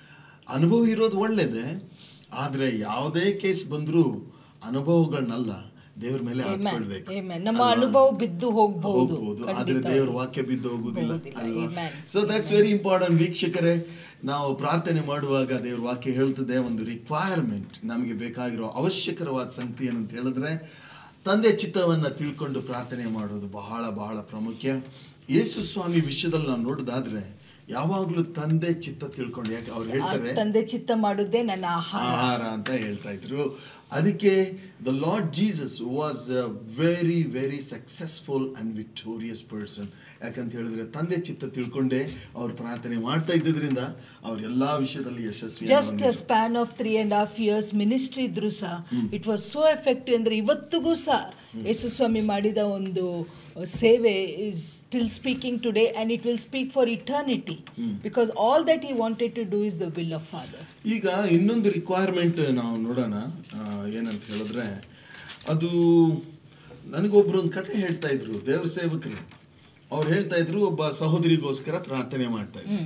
ಅನುಭವ ಇರೋದು ಒಳ್ಳೇದೇ ಆದರೆ ಯಾವುದೇ ಕೇಸ್ ಬಂದರೂ ಅನುಭವಗಳನ್ನಲ್ಲ ದೇವ್ರ ಮೇಲೆ ಹಾಕೊಳ್ಬೇಕು Amen. ನಮ್ಮ ಅಲ್ವಾ? ಅನುಭವ ಬಿದ್ದು ಹೋಗ್ಬೋದು. ಹೋಗ್ಬೋದು ಆದ್ರೆ ಖಂಡಿತವಾಗಿ. ದೇವ್ರ ವಾಕ್ಯ ಬಿದ್ದು ಹೋಗುದಿಲ್ಲ ಹೋಗುದಿಲ್ಲ. ಅಲ್ವಾ Amen. So that's very important ವೀಕ್ಷಕರೇ ನಾವು ಪ್ರಾರ್ಥನೆ ಮಾಡುವಾಗ ದೇವ್ರ ವಾಕ್ಯ ಹೇಳ್ತದೆ ಒಂದು ರಿಕ್ವೈರ್ಮೆಂಟ್ ನಮಗೆ ಬೇಕಾಗಿರೋ ಅವಶ್ಯಕರವಾದ ಸಂಗತಿ ಏನಂತ ಹೇಳಿದ್ರೆ ತಂದೆ ಚಿತ್ತವನ್ನು ತಿಳ್ಕೊಂಡು ಪ್ರಾರ್ಥನೆ ಮಾಡೋದು ಬಹಳ ಬಹಳ ಪ್ರಾಮುಖ್ಯ ಯೇಸು ಸ್ವಾಮಿ ವಿಷಯದಲ್ಲಿ ನಾವು ನೋಡೋದಾದ್ರೆ ಯಾವಾಗಲೂ ತಂದೆ ಚಿತ್ತ ತಿಳ್ಕೊಂಡು ಯಾಕೆ ಅವ್ರು ಆ ಹೇಳ್ತಾರೆ ತಂದೆ ಚಿತ್ತ ಮಾಡುವುದೇ ನನ್ನ ಆಹಾರ ಆಹಾರ ಅಂತ ಹೇಳ್ತಾ ಇದ್ರು ಅದಕ್ಕೆ the Lord Jesus was a very very successful and victorious person ಯಾಕಂತ ಹೇಳಿದ್ರೆ ತಂದೆ ಚಿತ್ತ ತಿಳ್ಕೊಂಡೇ ಅವ್ರು ಪ್ರಾರ್ಥನೆ ಮಾಡ್ತಾ ಇದ್ದಿದ್ರಿಂದ ಅವ್ರ ಎಲ್ಲಾ ವಿಷಯದಲ್ಲಿ ಯಶಸ್ವಿ just span of three and half years ministry ಇದ್ರೂ ಸಹ ಇಟ್ ವಾಸ್ ಸೋ ಎಫೆಕ್ಟಿವ್ ಅಂದರೆ ಇವತ್ತಿಗೂ ಸಹ ಯೇಸುಸ್ವಾಮಿ ಮಾಡಿದ ಒಂದು ಸೇವೆ is still speaking today and it will speak for eternity because all that he wanted to do is the will of Father ಈಗ ಇನ್ನೊಂದು ರಿಕ್ವೈರ್ಮೆಂಟ್ ನಾವು ನೋಡೋಣ ಆ, ಏನಂತ ಹೇಳಿದ್ರೆ ಅದು ನನಗೊಬ್ರು ಒಂದು ಕಥೆ ಹೇಳ್ತಾ ಇದ್ರು ದೇವ್ರ ಸೇವಕರು ಅವ್ರು ಹೇಳ್ತಾ ಇದ್ರು ಒಬ್ಬ ಸಹೋದರಿಗೋಸ್ಕರ ಪ್ರಾರ್ಥನೆ ಮಾಡ್ತಾ ಇದ್ರು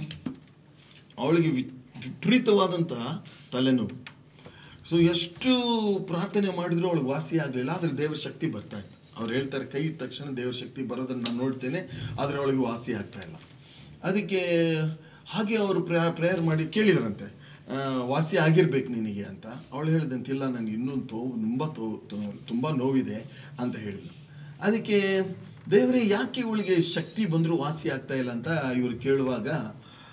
ಅವಳಿಗೆ ವಿ- ವಿಪರೀತವಾದಂತಹ ತಲೆನೋವು ಸೊ ಎಷ್ಟು ಪ್ರಾರ್ಥನೆ ಮಾಡಿದ್ರು ಅವಳಿಗೆ ವಾಸಿ ಆಗಲಿಲ್ಲ ಆದರೆ ದೇವ್ರ ಶಕ್ತಿ ಬರ್ತಾ ಇತ್ತು ಅವ್ರು ಹೇಳ್ತಾರೆ ಕೈ ಇಟ್ಟ ತಕ್ಷಣ ದೇವ್ರ ಶಕ್ತಿ ಬರೋದನ್ನು ನಾನು ನೋಡ್ತೇನೆ ಆದರೆ ಅವಳಿಗೆ ವಾಸಿ ಆಗ್ತಾ ಇಲ್ಲ ಅದಕ್ಕೆ ಹಾಗೆ ಅವರು ಪ್ರೇಯರ್ ಮಾಡಿ ಕೇಳಿದ್ರಂತೆ ಆ, ವಾಸಿ ಆಗಿರ್ಬೇಕು ನಿನಗೆ ಅಂತ ಅವಳು ಹೇಳಿದಂತೆ ಇಲ್ಲ ನನಗೆ ಇನ್ನೂ ತೋ ತುಂಬ ತೋ ತೋ- ತುಂಬ ನೋವಿದೆ ಅಂತ ಹೇಳಿದ್ಲು ಅದಕ್ಕೆ ದೇವರೇ ಯಾಕೆ ಇವಳಿಗೆ ಶಕ್ತಿ ಬಂದರೂ ವಾಸಿ ಆಗ್ತಾ ಇಲ್ಲ ಅಂತ ಇವರು ಕೇಳುವಾಗ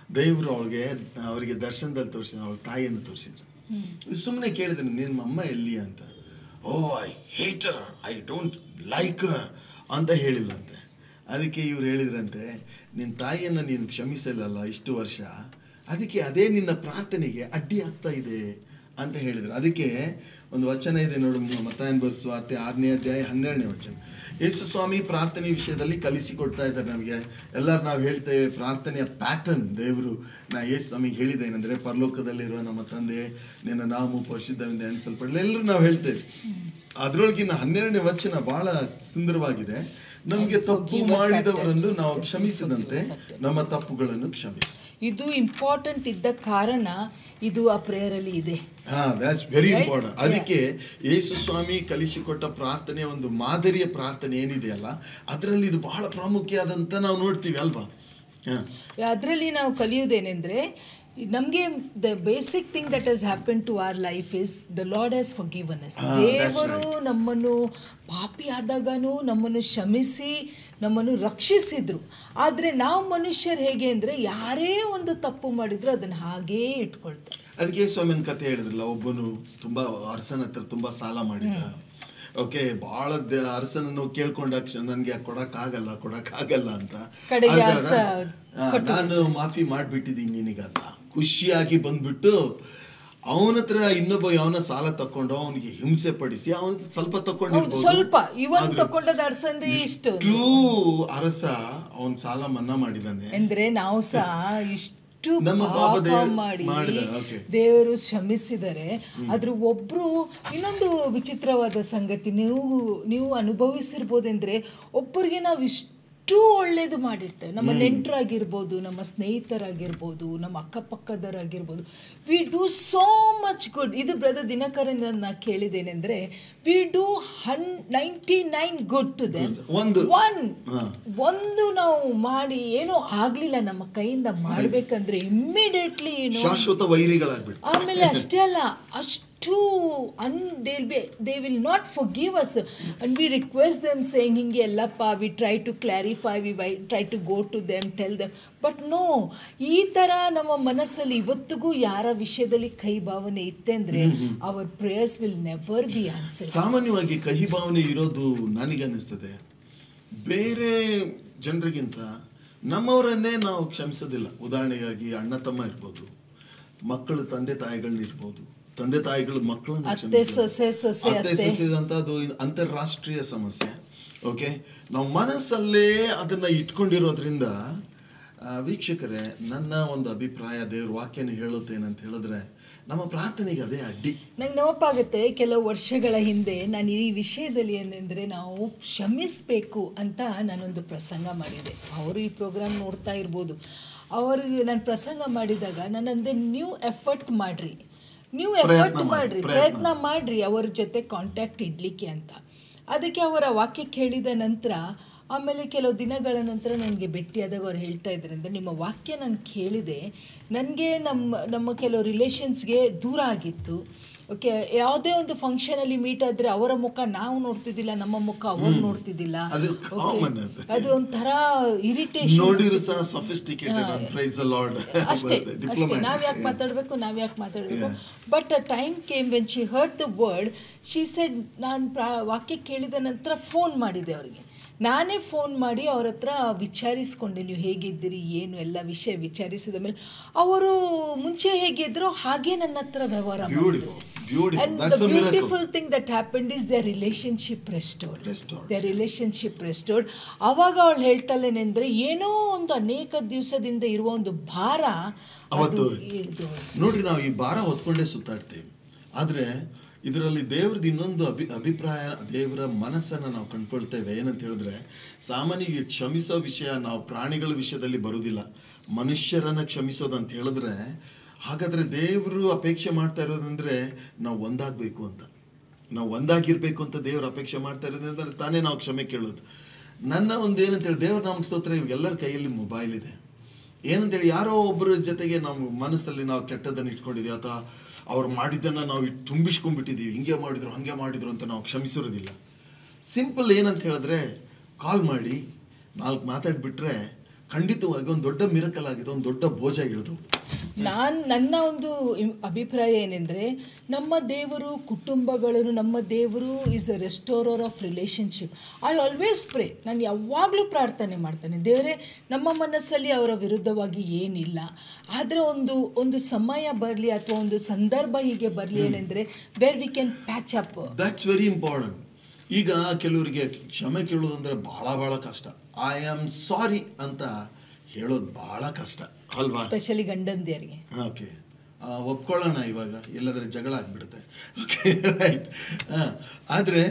ದೇವರು ಅವಳಿಗೆ ಅವರಿಗೆ ದರ್ಶನದಲ್ಲಿ ತೋರಿಸಿದ ಅವಳ ತಾಯಿಯನ್ನು ತೋರಿಸಿದ್ರು ಸುಮ್ಮನೆ ಕೇಳಿದ್ರೆ ನಿಮ್ಮ ಅಮ್ಮ ಎಲ್ಲಿ ಅಂತ oh I hate I don't like ಅಂತ ಹೇಳಿಲ್ಲಂತೆ ಅದಕ್ಕೆ ಇವ್ರು ಹೇಳಿದ್ರಂತೆ ನಿನ್ನ ತಾಯಿಯನ್ನು ನೀನು ಕ್ಷಮಿಸಲಿಲ್ಲ ಇಷ್ಟು ವರ್ಷ ಅದಕ್ಕೆ ಅದೇ ನಿನ್ನ ಪ್ರಾರ್ಥನೆಗೆ ಅಡ್ಡಿ ಆಗ್ತಾ ಇದೆ ಅಂತ ಹೇಳಿದ್ರು ಅದಕ್ಕೆ ಒಂದು ವಚನ ಇದೆ ನೋಡು ಮತಾಯನ್ ಬರ್ಸುವಾರ್ತೆ ಆರನೇ ಅಧ್ಯಾಯ ಹನ್ನೆರಡನೇ ವಚನ ಯೇಸು ಸ್ವಾಮಿ ಪ್ರಾರ್ಥನೆ ವಿಷಯದಲ್ಲಿ ಕಲಿಸಿಕೊಡ್ತಾ ಇದ್ದಾರೆ ನಮಗೆ ಎಲ್ಲರೂ ನಾವು ಹೇಳ್ತೇವೆ ಪ್ರಾರ್ಥನೆಯ ಪ್ಯಾಟರ್ನ್ ದೇವರು ನಾ ಯೇಸು ಸ್ವಾಮಿ ಹೇಳಿದ್ದೇನೆಂದರೆ ಪರಲೋಕದಲ್ಲಿರುವ ನಮ್ಮ ತಂದೆ ನಿನ್ನ ನಾಮ ಪರಿಶುದ್ಧವಿಂದ ಎಣಿಸಲ್ಪಡಲಿ ಎಲ್ಲರೂ ನಾವು ಹೇಳ್ತೇವೆ ಅದರೊಳಗಿನ ಹನ್ನೆರಡನೇ ವಚನ ಬಹಳ ಸುಂದರವಾಗಿದೆ ನಮಗೆ ತಪ್ಪು Forgive us our ಮಾಡಿದವರನ್ನು debts, ನಾವು as we ಕ್ಷಮಿಸಿದಂತೆ forgive us our debts. ನಮ್ಮ ತಪ್ಪುಗಳನ್ನು ಕ್ಷಮಿಸಿ ಇದು ಇಂಪಾರ್ಟೆಂಟ್ ಇದ್ದ ಕಾರಣ ಇದು ಆ ಪ್ರೇಯರಲ್ಲಿ ಇದೆ ಹಾ ದ್ಯಾಟ್ಸ್ ವೆರಿ Right? ಇಂಪಾರ್ಟೆಂಟ್ ಅದಕ್ಕೆ ಯೇಸು ಸ್ವಾಮಿ ಕಲಿಸಿಕೊಟ್ಟ ಪ್ರಾರ್ಥನೆ ಒಂದು ಮಾದರಿಯ ಪ್ರಾರ್ಥನೆ ಏನಿದೆಯಲ್ಲ ಅದರಲ್ಲಿ ಇದು ಬಹಳ ಪ್ರಾಮುಖ್ಯ ನಾವು ನೋಡ್ತೀವಿ ಅಲ್ವಾ ಹಾ ಅದರಲ್ಲಿ ನಾವು ಕಲಿಯೋದೇನೆಂದರೆ ನಮಗೆ the basic thing that has happen to our life is the Lord has forgiven us Ah, that's ದೇವರು ನಮ್ಮನ್ನು ಪಾಪಿ ಆದಾಗನೂ ನಮ್ಮನ್ನು ಕ್ಷಮಿಸಿ ನಮ್ಮನ್ನು ರಕ್ಷಿಸಿದ್ರು ಆದರೆ ನಾವು ಮನುಷ್ಯರು ಹೇಗೆ ಅಂದರೆ ಯಾರೇ ಒಂದು ತಪ್ಪು ಮಾಡಿದ್ರು ಅದನ್ನು ಹಾಗೇ ಇಟ್ಕೊಳ್ತಾರೆ ಅದಕ್ಕೆ ಸ್ವಾಮಿ ಒಂದು ಕತೆ ಹೇಳಿದ್ರಲ್ಲ ಒಬ್ಬನು ತುಂಬಾ ಅರಸನ ಹತ್ರ ತುಂಬಾ ಸಾಲ ಮಾಡಿದ್ದ ಓಕೆ ಬಹಳ ದ- ಅರಸನನ್ನು ಕೇಳ್ಕೊಂಡ ನನಗೆ ಕೊಡಕ್ಕಾಗಲ್ಲ ಕೊಡಕ್ಕಾಗಲ್ಲ ಅಂತ ಕಡೆಗೆ ಅರಸ ಅರಸ ಹೇಳ್ದ, "ಆ, ಕೊಟ್ಟು ನಾನು ಮಾಫಿ ಮಾಡಿಬಿಟ್ಟಿದ್ದೀನಿ ನಿನಗಂತ ಖುಷಿಯಾಗಿ ಬಂದ್ಬಿಟ್ಟು ಅವನ ಹತ್ರ ಇನ್ನೊಬ್ಬ ಯಾವನ ಸಾಲ ತಕೊಂಡು ಅವನಿಗೆ ಹಿಂಸೆ ಪಡಿಸಿ ಅವನ ಹತ್ರ ಸ್ವಲ್ಪ ಹೌದು ತಕೊಂಡಿರ್ಬೋದು ಸ್ವಲ್ಪ ಇವನ್ ಆದ್ರೆ ತಕೊಂಡದ ಅರ್ಸಂದ್ರೆ ಇಷ್ಟು ಇಷ್ಟು ಅರಸ ಅವನ್ ಸಾಲ ಮನ್ನಾ ಮಾಡಿದಾನೆ ಅಂದ್ರೆ ನಾವು ಸಹ ಇಷ್ಟು ನಮ್ಮ ಪಾಪ ಪಾಪ ದೇವ- ಮಾಡಿ ಮಾಡಿದ, okay. ದೇವರು ಕ್ಷಮಿಸಿದರೆ ಆದ್ರೆ ಒಬ್ರು ಇನ್ನೊಂದು ವಿಚಿತ್ರವಾದ ಸಂಗತಿ ನೀವು ನೀವು ಅನುಭವಿಸಿರ್ಬೋದಂದ್ರೆ ಒಬ್ಬರಿಗೆ ನಾವು ಇಷ್ಟು ಒಳ್ಳೇದು ಮಾಡಿರ್ತೇವೆ ನಮ್ಮ ನೆಂಟರಾಗಿರ್ಬೋದು ನಮ್ಮ ಸ್ನೇಹಿತರಾಗಿರ್ಬೋದು ನಮ್ಮ ಅಕ್ಕಪಕ್ಕದವರಾಗಿರ್ಬೋದು we do so much good ಇದು ಬ್ರದರ್ ದಿನಕರನ್ ನಾ ಕೇಳಿದ್ದೇನೆಂದ್ರೆ ವಿ ಡೂ ಹನ್ ninety nine good to them ಒಂದು ಒನ್ ಹಾ. ಒಂದು ಒಂದು ನಾವು ಮಾಡಿ ಏನೋ ಆಗ್ಲಿಲ್ಲ ನಮ್ಮ ಕೈಯಿಂದ ಮಾಡ್ಬೇಕಂದ್ರೆ ಇಮ್ಮಿಡಿಯೇಟ್ಲಿ ಏನು ಶಾಶ್ವತ ವೈರಿಗಳಾಗ್ಬಿಟ್ಟು ಆಮೇಲೆ ಅಷ್ಟೇ ಅಲ್ಲ ಅಷ್ಟು ಅನ್ they be they will not forgive us and we request them saying ಹಿಂಗೆ ಎಲ್ಲಪ್ಪ we try to clarify we why try to go to them tell them but no ಈ ಥರ ನಮ್ಮ ಮನಸ್ಸಲ್ಲಿ ಇವತ್ತಿಗೂ ಯಾರ ವಿಷಯದಲ್ಲಿ ಕೈ ಭಾವನೆ ಇತ್ತೆಂದ್ರೆ our prayers will never be answer ಸಾಮಾನ್ಯವಾಗಿ ಕಹಿ ಭಾವನೆ ಇರೋದು ನನಗನ್ನಿಸ್ತದೆ ಬೇರೆ ಜನರಿಗಿಂತ ನಮ್ಮವರನ್ನೇ ನಾವು ಕ್ಷಮಿಸೋದಿಲ್ಲ ಉದಾಹರಣೆಗಾಗಿ ಅಣ್ಣ ತಮ್ಮ ಇರ್ಬೋದು ಮಕ್ಕಳು ತಂದೆ ತಾಯಿಗಳನ್ನ ಇರ್ಬೋದು ತಂದೆ ತಾಯಿಗಳು ಮಕ್ಕಳನ್ನ ಅತ್ತೆ, ಕ್ಷಮಿಸೋದು. ಸೊಸೆ, ಸೊಸೆ, ಅತ್ತೆ ಅತ್ತೆ. ಸೊಸೆ ಅಂತ ಅದು ಇದು ಅಂತಾರಾಷ್ಟ್ರೀಯ ಸಮಸ್ಯೆ ಓಕೆ ನಾವು ಮನಸ್ಸಲ್ಲೇ ಅದನ್ನ ಇಟ್ಕೊಂಡಿರೋದ್ರಿಂದ ಆ, ವೀಕ್ಷಕರೇ ನನ್ನ ಒಂದು ಅಭಿಪ್ರಾಯ ದೇವ್ರ ವಾಕ್ಯನ ಹೇಳುತ್ತೇನಂತ ಹೇಳಿದ್ರೆ ನಮ್ಮ ಪ್ರಾರ್ಥನೆಗೆ ಅದೇ ಅಡ್ಡಿ ನಂಗೆ ನೆನಪಾಗುತ್ತೆ ಕೆಲವು ವರ್ಷಗಳ ಹಿಂದೆ ನಾನು ಈ ವಿಷಯದಲ್ಲಿ ಏನೆಂದರೆ ನಾವು ಕ್ಷಮಿಸಬೇಕು ಅಂತ ನಾನೊಂದು ಪ್ರಸಂಗ ಮಾಡಿದೆ ಅವರು ಈ ಪ್ರೋಗ್ರಾಮ್ ನೋಡ್ತಾ ಇರ್ಬೋದು ಅವ್ರಿಗೆ ನಾನು ಪ್ರಸಂಗ ಮಾಡಿದಾಗ ನಾನಂದೆ ನೀವು ಎಫರ್ಟ್ ಮಾಡಿರಿ ನೀವು ಪ್ರಯತ್ನ ಎಫರ್ಟ್ ಮಾಡಿ, ಮಾಡಿರಿ ಪ್ರಯತ್ನ. ಪ್ರಯತ್ನ ಮಾಡಿರಿ ಅವರ ಜೊತೆ ಕಾಂಟ್ಯಾಕ್ಟ್ ಇಡಲಿಕ್ಕೆ ಅಂತ ಅದಕ್ಕೆ ಅವರ ವಾಕ್ಯ ಕೇಳಿದ ನಂತರ ಆಮೇಲೆ ಕೆಲವು ದಿನಗಳ ನಂತರ ನನಗೆ ಭೇಟಿಯಾದಾಗ ಅವ್ರು ಹೇಳ್ತಾ ಇದ್ದಾರೆ ಅಂದರೆ ನಿಮ್ಮ ವಾಕ್ಯ ನಾನು ಕೇಳಿದೆ ನನಗೆ ನಮ್ಮ ನಮ್ಮ ಕೆಲವು ರಿಲೇಷನ್ಸ್ಗೆ ದೂರ ಆಗಿತ್ತು ಓಕೆ ಯಾವುದೇ ಒಂದು ಫಂಕ್ಷನಲ್ಲಿ ಮೀಟ್ ಆದರೆ ಅವರ ಮುಖ ನಾವು ನೋಡ್ತಿದ್ದಿಲ್ಲ ನಮ್ಮ ಮುಖ ಅವರು ನೋಡ್ತಿದ್ದಿಲ್ಲ ಅದು Okay. common ಅದು. ಅದು ಒಂಥರ ಇರಿಟೇಷನ್ ನೋಡಿದ್ರು ಸಹ ಸಫಿಸ್ಟಿಕೇಟೆಡ್ ಪ್ರೈಸ್ ಲಾರ್ಡ್ ಅಷ್ಟೇ ಅಷ್ಟೇ ನಾವು ಯಾಕೆ ಮಾತಾಡಬೇಕು ನಾವು ಯಾಕೆ ಮಾತಾಡಬೇಕು but a time came when she hurt the word she said ನಾನು ಪ್ರಾ ವಾಕ್ಯ ಕೇಳಿದ ನಂತರ ಫೋನ್ ಮಾಡಿದೆ ಅವರಿಗೆ ನಾನೇ ಫೋನ್ ಮಾಡಿ ಅವ್ರ ಹತ್ರ ವಿಚಾರಿಸ್ಕೊಂಡೆ ನೀವು ಹೇಗಿದ್ದೀರಿ ಏನು ಎಲ್ಲ ವಿಷಯ ವಿಚಾರಿಸಿದ ಮೇಲೆ ಅವರು ಮುಂಚೆ ಹೇಗಿದ್ರೋ ಹಾಗೆ ನನ್ನ ಹತ್ರ ವ್ಯವಹಾರ ಮಾಡಿದ್ರು beautiful beautiful And the that's a miracle beautiful thing that happened is their relationship restored. Restored. Their relationship restored. ಅವಾಗ ಅವಳು ಹೇಳ್ತಾಳೇನೆಂದ್ರೆ ಏನೋ ಒಂದು ಅನೇಕ ದಿವಸದಿಂದ ಇರುವ ಒಂದು ಭಾರ ಅವತ್ತು ಇಳಿದು ನೋಡ್ರಿ ನಾವು ಈ ಭಾರ ಹೊತ್ಕೊಂಡೇ ಸುತ್ತಾಡ್ತೇವೆ ಆದರೆ ಇದರಲ್ಲಿ ದೇವ್ರದ್ದು ಇನ್ನೊಂದು ಅಭಿ ಅಭಿಪ್ರಾಯ ದೇವರ ಮನಸ್ಸನ್ನು ನಾವು ಕಂಡ್ಕೊಳ್ತೇವೆ ಏನಂತ ಹೇಳಿದ್ರೆ ಸಾಮಾನ್ಯ ಕ್ಷಮಿಸೋ ವಿಷಯ ನಾವು ಪ್ರಾಣಿಗಳ ವಿಷಯದಲ್ಲಿ ಬರುವುದಿಲ್ಲ ಮನುಷ್ಯರನ್ನು ಕ್ಷಮಿಸೋದು ಅಂತ ಹೇಳಿದ್ರೆ ಹಾಗಾದ್ರೆ ದೇವರು ಅಪೇಕ್ಷೆ ಮಾಡ್ತಾ ಇರೋದಂದ್ರೆ ನಾವು ಒಂದಾಗಬೇಕು ಅಂತ ನಾವು ಒಂದಾಗಿರ್ಬೇಕು ಅಂತ ದೇವರು ಅಪೇಕ್ಷೆ ಮಾಡ್ತಾ ಇರೋದಂದ್ರೆ ತಾನೇ ನಾವು ಕ್ಷಮೆ ಕೇಳೋದು ನನ್ನ ಒಂದು ಏನಂತ ಹೇಳಿ ದೇವ್ರ ನಾಮಕ್ಕೆ ಸ್ತೋತ್ರ ಇವಾಗೆಲ್ಲರ ಕೈಯಲ್ಲಿ ಮೊಬೈಲ್ ಇದೆ ಏನಂತೇಳಿ ಯಾರೋ ಒಬ್ಬರ ಜೊತೆಗೆ ನಾವು ಮನಸ್ಸಲ್ಲಿ ನಾವು ಕೆಟ್ಟದನ್ನು ಇಟ್ಕೊಂಡಿದ್ದೀವಿ ಅಥವಾ ಅವ್ರು ಮಾಡಿದ್ದನ್ನು ನಾವು ಇಟ್ ತುಂಬಿಸ್ಕೊಂಡ್ಬಿಟ್ಟಿದ್ದೀವಿ ಹಿಂಗೆ ಮಾಡಿದ್ರು ಹಾಗೆ ಮಾಡಿದ್ರು ಅಂತ ನಾವು ಕ್ಷಮಿಸಿರೋದಿಲ್ಲ ಸಿಂಪಲ್ ಏನಂತ ಹೇಳಿದ್ರೆ ಕಾಲ್ ಮಾಡಿ ನಾಲ್ಕು ಮಾತಾಡಿಬಿಟ್ರೆ ಖಂಡಿತವಾಗಿ ಒಂದು ದೊಡ್ಡ ಮಿರಕಲ್ ಆಗಿದೆ ಒಂದು ದೊಡ್ಡ ಬೋಜ ಇಳಿದು ನಾನು ನನ್ನ ಒಂದು ಇಮ್- ಅಭಿಪ್ರಾಯ ಏನೆಂದರೆ ನಮ್ಮ ದೇವರು ಕುಟುಂಬಗಳನ್ನು ನಮ್ಮ ದೇವರು is a restorer of relationship I always pray ನಾನು ಯಾವಾಗಲೂ ಪ್ರಾರ್ಥನೆ ಮಾಡ್ತೇನೆ ದೇವರೇ ನಮ್ಮ ಮನಸ್ಸಲ್ಲಿ ಅವರ ವಿರುದ್ಧವಾಗಿ ಏನಿಲ್ಲ ಆದರೆ ಒಂದು ಒಂದು ಸಮಯ ಬರಲಿ ಅಥವಾ ಒಂದು ಸಂದರ್ಭ ಹೀಗೆ ಬರಲಿ ಏನೆಂದರೆ where we can patch up that's very important ಈಗ ಕೆಲವರಿಗೆ ಕ್ಷಮೆ ಕೇಳೋದಂದ್ರೆ ಭಾಳ ಭಾಳ ಕಷ್ಟ ಐ ಆಮ್ ಸಾರಿ ಅಂತ ಹೇಳೋದು ಭಾಳ ಕಷ್ಟ ಅಲ್ವಾ ಸ್ಪೆಷಲಿ ಗಂಡಂದಿಯರಿಗೆ ಓಕೆ ಒಪ್ಕೊಳ್ಳೋಣ ಇವಾಗ ಇಲ್ಲದ್ರೆ ಜಗಳ ಆಗ್ಬಿಡುತ್ತೆ ಓಕೆ ರೈಟ್ ಆದರೆ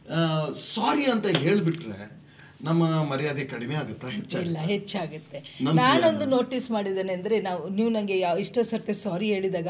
ಸಾರಿ ಅಂತ ಹೇಳಿಬಿಟ್ರೆ ನಮ್ಮ ಮರ್ಯಾದೆ ಕಡಿಮೆ ಆಗುತ್ತಾ ಇಲ್ಲ ಹೆಚ್ಚಾಗುತ್ತಾ ಹೆಚ್ಚಾಗುತ್ತೆ ನಮ್ಗೆ ನಾನೊಂದು ಏನು? ನೋಟಿಸ್ ಮಾಡಿದ್ದೇನೆ ಅಂದರೆ ನಾವು ನೀವು ನನಗೆ ಯಾವ ಇಷ್ಟೋ ಸರ್ತಿ ಸಾರಿ ಹೇಳಿದಾಗ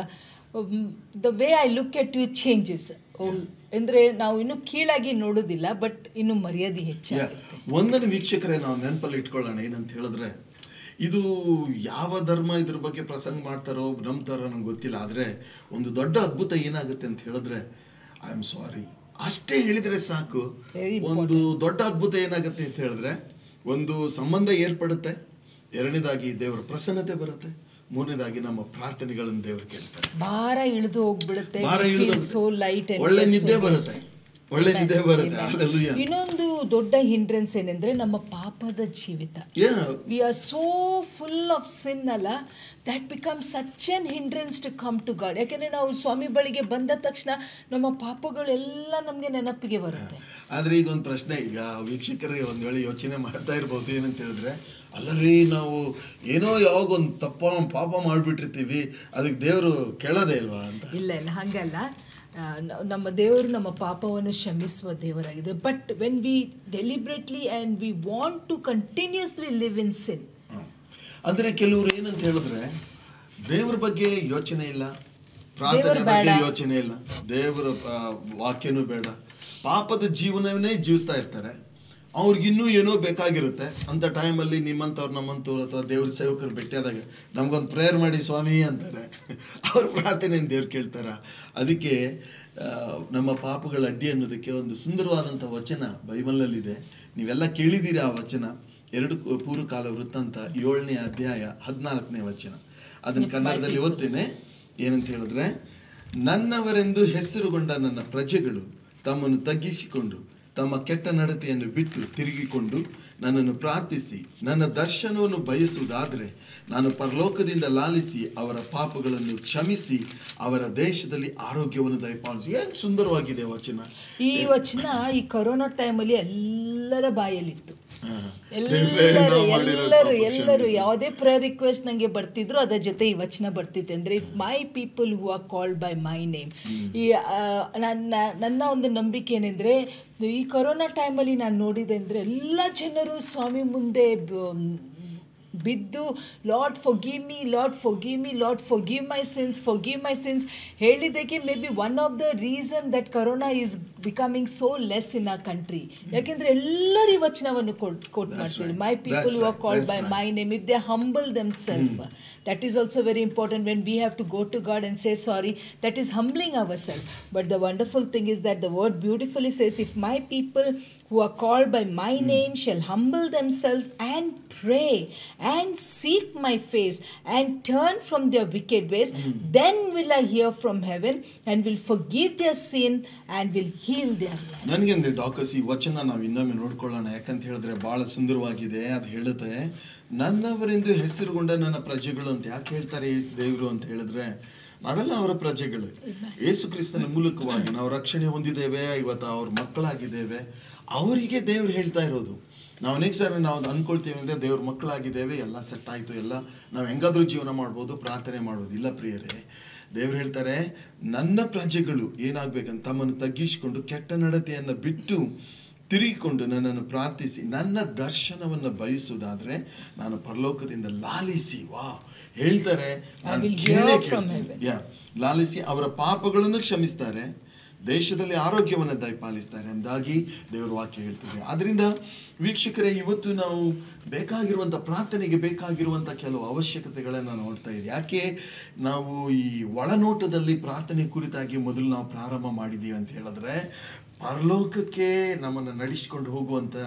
the way I look at you changes ಅಂದರೆ ನಾವು ಇನ್ನೂ ಕೀಳಾಗಿ ನೋಡೋದಿಲ್ಲ ಬಟ್ ಇನ್ನು ಮರ್ಯಾದೆ Yeah. ಹೆಚ್ಚಾಗುತ್ತೆ ಒಂದನ್ನು ವೀಕ್ಷಕರೇ ನಾವು ನೆನಪಲ್ಲಿ ಇಟ್ಕೊಳ್ಳೋಣ ಏನಂತ ಹೇಳಿದ್ರೆ ಇದು ಯಾವ ಧರ್ಮ ಇದ್ರ ಬಗ್ಗೆ ಪ್ರಸಂಗ ಮಾಡ್ತಾರೋ ನಂಬ್ತಾರೋ ನಂಗೆ ಗೊತ್ತಿಲ್ಲ ಆದರೆ ಒಂದು ದೊಡ್ಡ ಅದ್ಭುತ ಏನಾಗುತ್ತೆ ಅಂತ ಹೇಳಿದ್ರೆ ಐ ಆಮ್ ಸಾರಿ ಅಷ್ಟೇ ಹೇಳಿದರೆ ಸಾಕು Very ಒಂದು ದೊಡ್ಡ ಅದ್ಭುತ ಏನಾಗುತ್ತೆ ಅಂತ ಹೇಳಿದ್ರೆ ಒಂದು ಸಂಬಂಧ ಏರ್ಪಡುತ್ತೆ ಎರಡನೇದಾಗಿ ದೇವರ ಪ್ರಸನ್ನತೆ ಬರುತ್ತೆ ಮೂರನೇದಾಗಿ ನಮ್ಮ ಪ್ರಾರ್ಥನೆಗಳನ್ನು ದೇವರು ಕೇಳ್ತಾರೆ ಭಾರ ಇಳಿದು ಹೋಗ್ಬಿಡುತ್ತೆ ಭಾರ ಇಳಿದು ಸೋ ಲೈಟ್ ಒಳ್ಳೆ ನಿದ್ದೆ ಬರುತ್ತೆ ಒಳ್ಳೆ ನಿದ್ದೆ ಬರುತ್ತೆ Hallelujah. ಇನ್ನೊಂದು ದೊಡ್ಡ ಹಿಂಡ್ರೆನ್ಸ್ ಏನಂದ್ರೆ ನಮ್ಮ ಪಾಪದ ಜೀವಿತ Yeah. We are so full of sin ಅಲ್ಲ that become such an hindrance to come to God ಯಾಕೆಂದರೆ ನಾವು ಸ್ವಾಮಿ ಬಳಿಗೆ ಬಂದ ತಕ್ಷಣ ನಮ್ಮ ಪಾಪಗಳೆಲ್ಲ ನಮಗೆ ನೆನಪಿಗೆ ಬರುತ್ತೆ ಆದರೆ ಈಗ ಒಂದು ಪ್ರಶ್ನೆ ಈಗ ವೀಕ್ಷಕರಿಗೆ ಒಂದು ವೇಳೆ ಯೋಚನೆ ಮಾಡ್ತಾ ಇರ್ಬೋದು ಏನಂತ ಹೇಳಿದ್ರೆ ಅಲ್ಲರಿ ನಾವು ಏನೋ ಯಾವಾಗ ಒಂದು ತಪ್ಪ ಪಾಪ ಮಾಡಿಬಿಟ್ಟಿರ್ತೀವಿ ಅದಕ್ಕೆ ದೇವರು ಕೇಳೋದೇ ಇಲ್ವಾ ಅಂತ ಇಲ್ಲ ಇಲ್ಲ ಹಾಗಲ್ಲ ಆ, ನ- ನಮ್ಮ ದೇವರು ನಮ್ಮ ಪಾಪವನ್ನು ಕ್ಷಮಿಸುವ ದೇವರಾಗಿದೆ but when we deliberately and we want to continuously live in sin ಹ. ಅಂದ್ರೆ ಕೆಲವರು ಏನಂತ ಹೇಳಿದ್ರೆ ದೇವರ ಬಗ್ಗೆ ಯೋಚನೆ ಇಲ್ಲ ಪ್ರಾರ್ಥನೆ ದೇವ್ರು ಬಗ್ಗೆ ಬೇಡ. ಯೋಚನೆ ಇಲ್ಲ ದೇವರ ಆ, ವಾಕ್ಯನೂ ಬೇಡ ಪಾಪದ ಜೀವನವನ್ನೇ ಜೀವಿಸ್ತಾ ಇರ್ತಾರೆ ಅವ್ರಿಗಿನ್ನೂ ಏನೋ ಬೇಕಾಗಿರುತ್ತೆ ಅಂಥ ಟೈಮಲ್ಲಿ ನಿಮ್ಮಂಥವ್ರು ನಮ್ಮಂಥವ್ರು ಅಥವಾ ದೇವ್ರ ಸೇವಕರು ಭೇಟಿಯಾದಾಗ ನಮಗೊಂದು ಪ್ರೇಯರ್ ಮಾಡಿ ಸ್ವಾಮಿ ಅಂತಾರೆ ಅವ್ರ ಪ್ರಾರ್ಥನೆಯನ್ನು ದೇವ್ರು ಕೇಳ್ತಾರ ಅದಕ್ಕೆ ಆ, ನಮ್ಮ ಪಾಪಗಳ ಅಡ್ಡಿ ಅನ್ನೋದಕ್ಕೆ ಒಂದು ಸುಂದರವಾದಂಥ ವಚನ ಬೈಬಲ್ನಲ್ಲಿದೆ ನೀವೆಲ್ಲ ಕೇಳಿದ್ದೀರಿ ಆ ವಚನ ಎರಡು ಕು- ಪೂರ್ವಕಾಲ ವೃತ್ತಾಂತ ಏಳನೇ ಅಧ್ಯಾಯ ಹದಿನಾಲ್ಕನೇ ವಚನ ಅದನ್ನು If my ಕನ್ನಡದಲ್ಲಿ people- ಓದ್ತೇನೆ ಏನಂತ ಹೇಳಿದ್ರೆ ನನ್ನವರೆಂದು ಹೆಸರುಗೊಂಡ ನನ್ನ ಪ್ರಜೆಗಳು ತಮ್ಮನ್ನು ತಗ್ಗಿಸಿಕೊಂಡು ತಮ್ಮ ಕೆಟ್ಟ ನಡತೆಯನ್ನು ಬಿಟ್ಟು ತಿರುಗಿಕೊಂಡು ನನ್ನನ್ನು ಪ್ರಾರ್ಥಿಸಿ ನನ್ನ ದರ್ಶನವನ್ನು ಬಯಸುವುದಾದರೆ ನಾನು ಪರಲೋಕದಿಂದ ಲಾಲಿಸಿ ಅವರ ಪಾಪಗಳನ್ನು ಕ್ಷಮಿಸಿ ಅವರ ದೇಶದಲ್ಲಿ ಆರೋಗ್ಯವನ್ನು ದಯಪಾಲಿಸಿ ಏನು ಸುಂದರವಾಗಿದೆ ವಚನ ಈ ವಚನ ಈ ಕೊರೋನಾ ಟೈಮಲ್ಲಿ ಎಲ್ಲರ ಬಾಯಲ್ಲಿತ್ತು ಹಾ. ಎಲ್ಲರೂ ನಾವು ಮಾಡಿರೋ ಎಲ್ಲರೂ ಪಾಪ ಎಲ್ಲರೂ ಕ್ಷಮಿಸಿ. ಯಾವುದೇ ಪ್ರೇ ರಿಕ್ವೆಸ್ಟ್ ನನಗೆ ಬರ್ತಿದ್ರು ಅದರ ಜೊತೆ ಈ ವಚನ ಬರ್ತಿತ್ತು ಅಂದರೆ if my people who are called by my name ಈ ಆ, ನನ್ನ ನನ್ನ ಒಂದು ನಂಬಿಕೆ ಏನೆಂದರೆ ಈ ಕೊರೋನಾ ಟೈಮಲ್ಲಿ ನಾನು ನೋಡಿದೆ ಅಂದರೆ ಎಲ್ಲ ಜನರು ಸ್ವಾಮಿ ಮುಂದೆ ಬ- ಬಿದ್ದು Lord forgive me Lord forgive me Lord forgive my sins forgive my sins ಹೇಳಿದ್ದಕ್ಕೆ may be one of the reason that corona is becoming so less in a country ಯಾಕೆಂದರೆ ಎಲ್ಲರೂ ಈ ವಚನವನ್ನು ಕೊಟ್ ಕೊಟ್ That's ಮಾಡ್ತೀವಿ right. My people That's who are right. Called That's by right. My name if they humble them self that is also very important when we have to go to God and say sorry that is humbling our self but the wonderful thing is that the word beautifully says if my people who are called by my name shall humble them self and pray and seek my face and turn from their wicked ways, then will I hear from heaven and will forgive their sin and will heal their land. ನನಗೆ ಅಂದ್ರೆ Daucus ಈ ವಚನ ನಾವು ಇನ್ನೊಮ್ಮೆ ನೋಡ್ಕೊಳ್ಳೋಣ ಯಾಕಂತ ಹೇಳಿದ್ರೆ ಬಹಳ ಸುಂದರವಾಗಿದೆ ಅದು ಹೇಳುತ್ತೆ ನನ್ನವರೆಂದು ಹೆಸರುಗೊಂಡ ನನ್ನ ಪ್ರಜೆಗಳು ಅಂತ ಯಾಕೆ ಹೇಳ್ತಾರೆ ಈ ದೇವರು ಅಂತ ಹೇಳಿದ್ರೆ ನಾವೆಲ್ಲ ಅವರ ಪ್ರಜೆಗಳು ಯೇಸು ಕ್ರಿಸ್ತನ ಮೂಲಕವಾಗಿ ನಾವು ರಕ್ಷಣೆ ಹೊಂದಿದ್ದೇವೆ ಇವತ್ತು ಅವ್ರ ಮಕ್ಕಳಾಗಿದ್ದೇವೆ ಅವರಿಗೆ ದೇವ್ರು ಹೇಳ್ತಾ ಇರೋದು ನಾವು ಅನೇಕ ಸಾರಿ ನಾವು ಅದು ಅನ್ಕೊಳ್ತೀವಿ ಅಂದರೆ ದೇವ್ರ ಮಕ್ಕಳಾಗಿದ್ದೇವೆ ಎಲ್ಲ ಸೆಟ್ ಆಯಿತು ಎಲ್ಲ ನಾವು ಹೆಂಗಾದ್ರೂ ಜೀವನ ಮಾಡ್ಬೋದು ಪ್ರಾರ್ಥನೆ ಮಾಡ್ಬೋದು ಇಲ್ಲ ಪ್ರಿಯರೇ ದೇವ್ರು ಹೇಳ್ತಾರೆ ನನ್ನ ಪ್ರಜೆಗಳು ಏನಾಗಬೇಕಂತ ತಮ್ಮನ್ನು ತಗ್ಗಿಸಿಕೊಂಡು ಕೆಟ್ಟ ನಡತೆಯನ್ನು ಬಿಟ್ಟು ತಿರುಗಿಕೊಂಡು ನನ್ನನ್ನು ಪ್ರಾರ್ಥಿಸಿ ನನ್ನ ದರ್ಶನವನ್ನು ಬಯಸುವುದಾದ್ರೆ ನಾನು ಪರಲೋಕದಿಂದ ಲಾಲಿಸಿ ವಾ ಹೇಳ್ತಾರೆ ನಾನು will hear ಕೇಳೇ from ಕೇಳ್ತೀನಿ. heaven. ಯಾ ಲಾಲಿಸಿ ಅವರ ಪಾಪಗಳನ್ನು ಕ್ಷಮಿಸ್ತಾರೆ ದೇಶದಲ್ಲಿ ಆರೋಗ್ಯವನ್ನು ದಯಪಾಲಿಸ್ತಾರೆ ಎಂಬುದಾಗಿ ದೇವರ ವಾಕ್ಯ ಹೇಳ್ತದೆ ಆದ್ದರಿಂದ ವೀಕ್ಷಕರೇ ಇವತ್ತು ನಾವು ಬೇಕಾಗಿರುವಂಥ ಪ್ರಾರ್ಥನೆಗೆ ಬೇಕಾಗಿರುವಂಥ ಕೆಲವು ಅವಶ್ಯಕತೆಗಳನ್ನು ನೋಡ್ತಾ ಇದ್ದೀವಿ ಯಾಕೆ ನಾವು ಈ ಒಳನೋಟದಲ್ಲಿ ಪ್ರಾರ್ಥನೆ ಕುರಿತಾಗಿ ಮೊದಲು ನಾವು ಪ್ರಾರಂಭ ಮಾಡಿದ್ದೀವಿ ಅಂತ ಹೇಳಿದ್ರೆ ಪರಲೋಕಕ್ಕೆ ನಮ್ಮನ್ನು ನಡೆಸಿಕೊಂಡು ಹೋಗುವಂಥ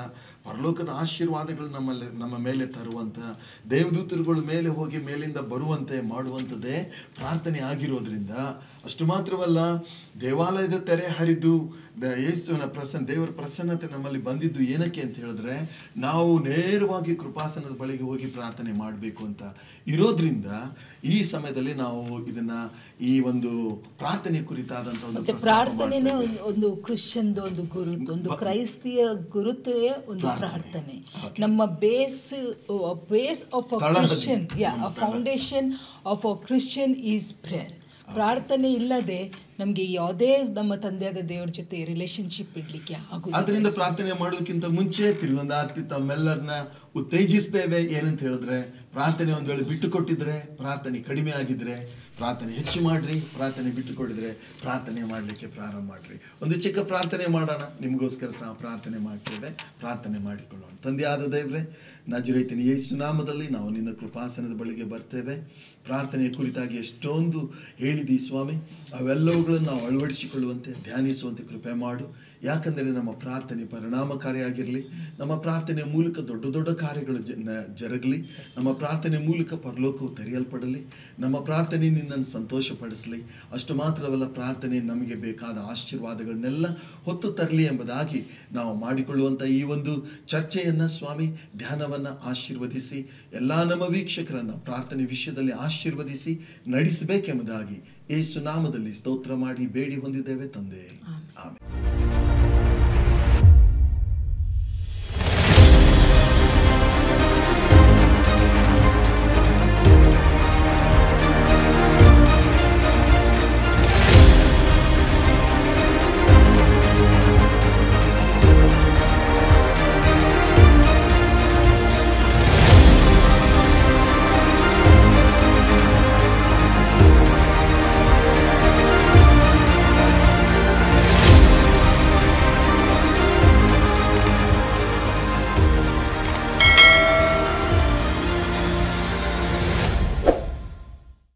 ಪರಲೋಕದ ಆಶೀರ್ವಾದಗಳು ನಮ್ಮಲ್ಲಿ ನಮ್ಮ ಮೇಲೆ ತರುವಂಥ ದೇವದೂತರುಗಳು ಮೇಲೆ ಹೋಗಿ ಮೇಲಿಂದ ಬರುವಂತೆ ಮಾಡುವಂಥದ್ದೇ ಪ್ರಾರ್ಥನೆ ಆಗಿರೋದ್ರಿಂದ ಅಷ್ಟು ಮಾತ್ರವಲ್ಲ ದೇವಾಲಯದ ತೆರೆ ಹರಿದು ದ- ಯೇಸುವಿನ ಪ್ರಸನ್ನ ದೇವರ ಪ್ರಸನ್ನತೆ ನಮ್ಮಲ್ಲಿ ಬಂದಿದ್ದು ಏನಕ್ಕೆ ಅಂತ ಹೇಳಿದ್ರೆ ನಾವು ನೇರವಾಗಿ ಕೃಪಾಸನದ ಬಳಿಗೆ ಹೋಗಿ ಪ್ರಾರ್ಥನೆ ಮಾಡಬೇಕು ಅಂತ ಇರೋದ್ರಿಂದ ಈ ಸಮಯದಲ್ಲಿ ನಾವು ಇದನ್ನ ಈ ಒಂದು ಪ್ರಾರ್ಥನೆ ಕುರಿತಾದಂಥ ಒಂದು ಮತ್ತೆ ಪ್ರಸ್ತಾಪ ಪ್ರಾರ್ಥನೆನೇ ಮಾಡ್ತಾ ಒಂದು ಒಂದು ಕ್ರಿಶ್ಚಿಯನ್ದು ಒಂದು ಗುರುತು ಒಂದು ಕ್ರೈಸ್ತಿಯ ಗುರುತೇ ಒಂದು ಪ್ರಾರ್ಥನೆ. ಪ್ರಾರ್ಥನೆ ನಮ್ಮ ಬೇಸ್ ಬೇಸ್ ಆಫ್ ಅ ತಳಹದಿ. ಕ್ರಿಶ್ಚಿಯನ್ ಯಾ ನಮ್ಮ ತಳ. Foundation of a Christian is prayer ಪ್ರಾರ್ಥನೆ ಇಲ್ಲದೆ ನಮಗೆ ಯಾವುದೇ ನಮ್ಮ ತಂದೆಯಾದ ದೇವರ ಜೊತೆ ರಿಲೇಶನ್ಶಿಪ್ ಇಡ್ಲಿಕ್ಕೆ ಆದ್ರಿಂದ ಆಗುದಿಲ್ಲ ಪ್ರಾರ್ಥನೆ ಮಾಡೋದಕ್ಕಿಂತ ಮುಂಚೆ ತಿರುವಂದಾರ್ತಿ ತಮ್ಮೆಲ್ಲರನ್ನ ಉತ್ತೇಜಿಸ್ತೇವೆ ಏನಂತ ಹೇಳಿದ್ರೆ ಪ್ರಾರ್ಥನೆ ಒಂದ್ ವೇಳೆ ಬಿಟ್ಟು ಕೊಟ್ಟಿದ್ರೆ ಪ್ರಾರ್ಥನೆ ಕಡಿಮೆ ಆಗಿದ್ರೆ ಪ್ರಾರ್ಥನೆ ಹೆಚ್ಚು ಮಾಡ್ರಿ ಪ್ರಾರ್ಥನೆ ಬಿಟ್ಟು ಕೊಟ್ಟಿದ್ರೆ ಪ್ರಾರ್ಥನೆ ಮಾಡಲಿಕ್ಕೆ ಪ್ರಾರಂಭ ಮಾಡ್ರಿ ಒಂದು ಚಿಕ್ಕ ಪ್ರಾರ್ಥನೆ ಮಾಡೋಣ ನಿಮಗೋಸ್ಕರ ಸಹ ಪ್ರಾರ್ಥನೆ ಮಾಡ್ತೇವೆ ಪ್ರಾರ್ಥನೆ ಮಾಡಿಕೊಳ್ಳೋಣ ತಂದೆ ಆದ ದೇವ್ರೆ ನಜರೈತಿನ ಯೇಸು ನಾಮದಲ್ಲಿ ನಾವು ನಿನ್ನ ಕೃಪಾಸನದ ಬಳಿಗೆ ಬರ್ತೇವೆ ಪ್ರಾರ್ಥನೆಯ ಕುರಿತಾಗಿ ಎಷ್ಟೊಂದು ಹೇಳಿದಿ ಸ್ವಾಮಿ ಅವೆಲ್ಲವುಗಳನ್ನು ನಾವು ಅಳವಡಿಸಿಕೊಳ್ಳುವಂತೆ ಧ್ಯಾನಿಸುವಂತೆ ಕೃಪೆ ಮಾಡು ಯಾಕಂದರೆ ನಮ್ಮ ಪ್ರಾರ್ಥನೆ ಪರಿಣಾಮಕಾರಿಯಾಗಿರಲಿ ನಮ್ಮ ಪ್ರಾರ್ಥನೆಯ ಮೂಲಕ ದೊಡ್ಡ ದೊಡ್ಡ ಕಾರ್ಯಗಳು ಜ- ನ- ಜರುಗಲಿ ನಮ್ಮ ಪ್ರಾರ್ಥನೆ ಮೂಲಕ ಪರಲೋಕವು ತೆರೆಯಲ್ಪಡಲಿ ನಮ್ಮ ಪ್ರಾರ್ಥನೆ ನಿನ್ನನ್ನು ಸಂತೋಷಪಡಿಸಲಿ ಅಷ್ಟು ಮಾತ್ರವಲ್ಲ ಪ್ರಾರ್ಥನೆ ನಮಗೆ ಬೇಕಾದ ಆಶೀರ್ವಾದಗಳನ್ನೆಲ್ಲ ಹೊತ್ತು ತರಲಿ ಎಂಬುದಾಗಿ ನಾವು ಮಾಡಿಕೊಳ್ಳುವಂಥ ಈ ಒಂದು ಚರ್ಚೆಯನ್ನು ಸ್ವಾಮಿ ಧ್ಯಾನವನ್ನು ಆಶೀರ್ವದಿಸಿ ಎಲ್ಲ ನಮ್ಮ ವೀಕ್ಷಕರನ್ನು ಪ್ರಾರ್ಥನೆ ವಿಷಯದಲ್ಲಿ ಆಶೀರ್ವದಿಸಿ ನಡೆಸಬೇಕೆಂಬುದಾಗಿ ಯೇಸು ನಾಮದಲ್ಲಿ ಸ್ತೋತ್ರ ಮಾಡಿ ಬೇಡಿ ಹೊಂದಿದ್ದೇವೆ ತಂದೆ ಆಮೇಲೆ